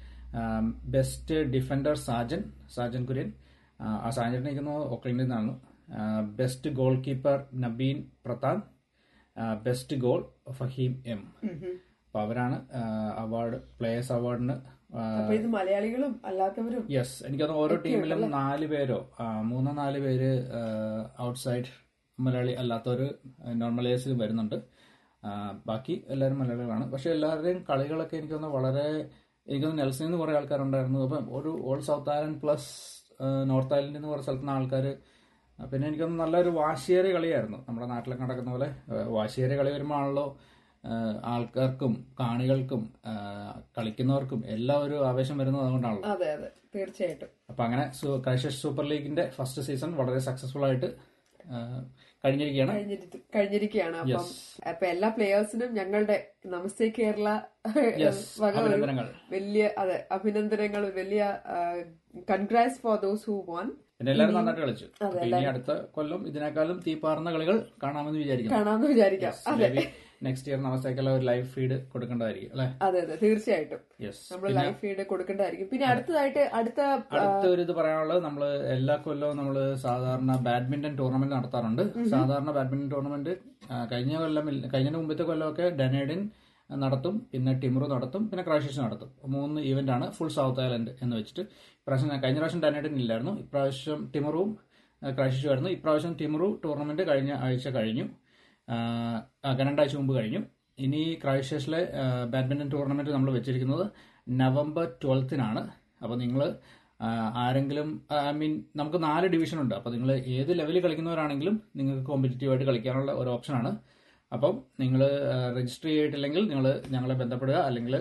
D: best defender Sajan Sajan Kurian ആ, ആ സാജൻ നിൽക്കുന്നത് ഓക്ലൻഡിൽ നിന്നാണ് best goalkeeper Nabeen Pradhan best goal Faheem M അപ്പൊ അവരാണ് അവാർഡ് പ്ലേയേഴ്സ് അവാർഡിന്
C: അപ്പൊ ഇത് മലയാളികളും അല്ലാത്തവരും
D: യെസ് എനിക്കത് ഓരോ ടീമിലും നാല് പേരോ ആ, മൂന്നോ നാല് പേര് ഔട്ട്സൈഡ് മലയാളി അല്ലാത്തവര് നോൺ മലയാളീസ് വരുന്നുണ്ട് ആ, ബാക്കി എല്ലാവരും മലയാളികളാണ് പക്ഷെ എല്ലാവരുടെയും കളികളൊക്കെ എനിക്കൊന്ന് വളരെ എനിക്കൊന്ന് നെൽസണിൽ നിന്ന് കുറെ ആൾക്കാരുണ്ടായിരുന്നു അപ്പം ഒരു all south island plus north ഐലൻഡിൽ നിന്ന് കുറെ സ്ഥലത്തുനിന്ന് ആൾക്കാർ പിന്നെ എനിക്കൊന്ന് നല്ലൊരു വാശിയേറിയ കളിയായിരുന്നു നമ്മുടെ നാട്ടിലൊക്കെ നടക്കുന്ന പോലെ ആ, വാശിയേറിയ കളി വരുമ്പോഴാണല്ലോ ആ, ആൾക്കാർക്കും കാണികൾക്കും ആ, കളിക്കുന്നവർക്കും എല്ലാം ഒരു ആവേശം വരുന്നത് അതുകൊണ്ടാണല്ലോ
C: അതെ അതെ തീർച്ചയായിട്ടും
D: അപ്പൊ അങ്ങനെ സു- ക്രൈസ്റ്റേഴ്സ് സൂപ്പർ ലീഗിന്റെ ഫസ്റ്റ് സീസൺ വളരെ സക്സസ്ഫുൾ ആയിട്ട് ആ, കഴിഞ്ഞിരിക്കുകയാണ്
C: കഴിഞ്ഞിരി- കഴിഞ്ഞിരിക്കുകയാണ് അപ്പം
D: Yes.
C: അപ്പൊ എല്ലാ പ്ലേയേഴ്സിനും ഞങ്ങളുടെ നമസ്തേ കേരള
D: Yes,
C: വക ഒരു
D: അഭിനന്ദനങ്ങൾ.
C: വലിയ അതെ അഭിനന്ദനങ്ങൾ വലിയ congrats for those who won
D: പിന്നെ എല്ലാവരും നന്നായിട്ട് കളിച്ചു അപ്പൊ ഇനി അടുത്ത കൊല്ലം ഇതിനേക്കാളും തീപ്പാർന്ന കളികൾ കാണാമെന്ന് വിചാരിക്കുന്നു
C: കാണാമെന്ന് വിചാരിക്കാം അതെ
D: നെക്സ്റ്റ് ഇയർ നമസ്തേക്കെല്ലാം ഒരു ലൈവ് ഫീഡ് കൊടുക്കേണ്ടതായിരിക്കും അല്ലെ
C: അതെ അതെ തീർച്ചയായിട്ടും
D: യെസ്
C: നമ്മൾ ലൈഫ് ഫീഡ് കൊടുക്കേണ്ടതായിരിക്കും പിന്നെ അടുത്തതായിട്ട് അടുത്ത
D: അടുത്ത ഒരു ഇത് പറയാനുള്ളത് നമ്മൾ എല്ലാ കൊല്ലവും നമ്മൾ സാധാരണ ബാഡ്മിന്റൺ ടൂർണമെന്റ് നടത്താറുണ്ട് സാധാരണ ബാഡ്മിന്റൺ ടൂർണമെന്റ് ആ, കഴിഞ്ഞ കൊല്ലം ഇല്ല- കഴിഞ്ഞ മുമ്പത്തെ കൊല്ലമൊക്കെ ഡെനേഡിൻ നടത്തും പിന്നെ ടിമറു നടത്തും പിന്നെ ക്രൈഷസ് നടത്തും മൂന്ന് ഇവന്റ് ആണ് ഫുൾ സൗത്ത് ഐലൻഡ് എന്ന് വെച്ചിട്ട് ഇപ്രാവശ്യം കഴിഞ്ഞ പ്രാവശ്യം ഡെനേഡിൻ ഇല്ലായിരുന്നു ഇപ്രാവശ്യം ടിമറുവും ക്രൈഷസും ആയിരുന്നു ഇപ്രാവശ്യം ടിമറു ടൂർണമെന്റ് കഴിഞ്ഞ ആഴ്ച കഴിഞ്ഞു ആ, ആ, രണ്ടാഴ്ച മുമ്പ് കഴിഞ്ഞു ഇനി ക്രൈസ്റ്റേഴ്സിലെ ബാഡ്മിന്റൺ ടൂർണമെന്റ് നമ്മൾ വെച്ചിരിക്കുന്നത് നവംബർ ട്വൽത്തിനാണ് അപ്പോൾ നിങ്ങൾ ആരെങ്കിലും ഐ മീൻ നമുക്ക് നാല് ഡിവിഷൻ ഉണ്ട് അപ്പോൾ നിങ്ങൾ ഏത് ലെവലിൽ കളിക്കുന്നവരാണെങ്കിലും നിങ്ങൾക്ക് കോമ്പറ്റീറ്റീവ് ആയിട്ട് കളിക്കാനുള്ള ഒരു ഓപ്ഷനാണ് അപ്പം നിങ്ങൾ രജിസ്റ്റർ ചെയ്തിട്ടില്ലെങ്കിൽ നിങ്ങൾ ഞങ്ങളെ ബന്ധപ്പെടുക അല്ലെങ്കിൽ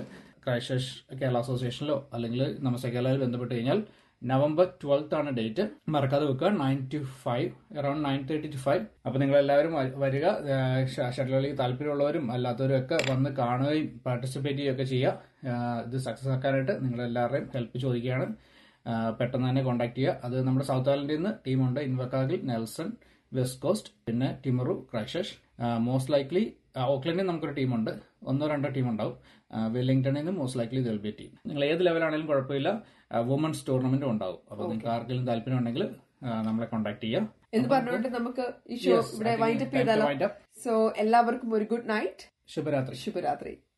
D: ക്രൈസ്റ്റേഴ്സ് കേരള അസോസിയേഷനിലോ അല്ലെങ്കിൽ നമസ്തേ കേരളയിൽ ബന്ധപ്പെട്ട് കഴിഞ്ഞാൽ നവംബർ ട്വൽത്ത് ആണ് ഡേറ്റ് മറക്കാതെ വെക്കുക nine to five around nine thirty to five അപ്പൊ നിങ്ങൾ എല്ലാവരും വ- വരിക ഷട്ടിൽ കളിക്ക് താല്പര്യമുള്ളവരും അല്ലാത്തവരും ഒക്കെ വന്ന് കാണുകയും പാർട്ടിസിപ്പേറ്റ് ചെയ്യുകയൊക്കെ ചെയ്യുക ആ, ഇത് സക്സസ് ആക്കാനായിട്ട് നിങ്ങൾ എല്ലാവരുടെയും ഹെൽപ്പ് ചോദിക്കുകയാണ് ആ, പെട്ടെന്ന് തന്നെ കോൺടാക്ട് ചെയ്യുക അത് നമ്മുടെ സൗത്ത് ഐലൻഡിൽ നിന്ന് ടീമുണ്ട് ഇൻവക്കാഗിൽ നെൽസൺ വെസ്റ്റ് കോസ്റ്റ് പിന്നെ ടിമറു ക്രൈഷഷ് മോസ്റ്റ് ലൈക്ലി ഓക്ലൻഡിൽ നമുക്കൊരു ടീമുണ്ട് ഒന്നോ രണ്ടോ ടീം ഉണ്ടാവും വെല്ലിംഗ്ടണിൽ നിന്ന് മോസ്റ്റ് ലൈക്ലി ദിൽ ബി ടീം നിങ്ങൾ ഏത് ലെവലാണെങ്കിലും കുഴപ്പമില്ല വുമൻസ് ടൂർണമെന്റും ഉണ്ടാവും അപ്പോൾ നിങ്ങൾക്ക് ആർക്കെങ്കിലും താല്പര്യം ഉണ്ടെങ്കിൽ നമ്മളെ കോൺടാക്ട് ചെയ്യാം
C: എന്ന് പറഞ്ഞുകൊണ്ട് നമുക്ക് ഈ ഷോ
D: Yes,
C: ഇവിടെ
D: I think
C: wind up
D: time to
C: ചെയ്താലോ
D: wind up.
C: സോ എല്ലാവർക്കും ഒരു ഗുഡ് നൈറ്റ്
D: ശുഭരാത്രി
C: ശുഭരാത്രി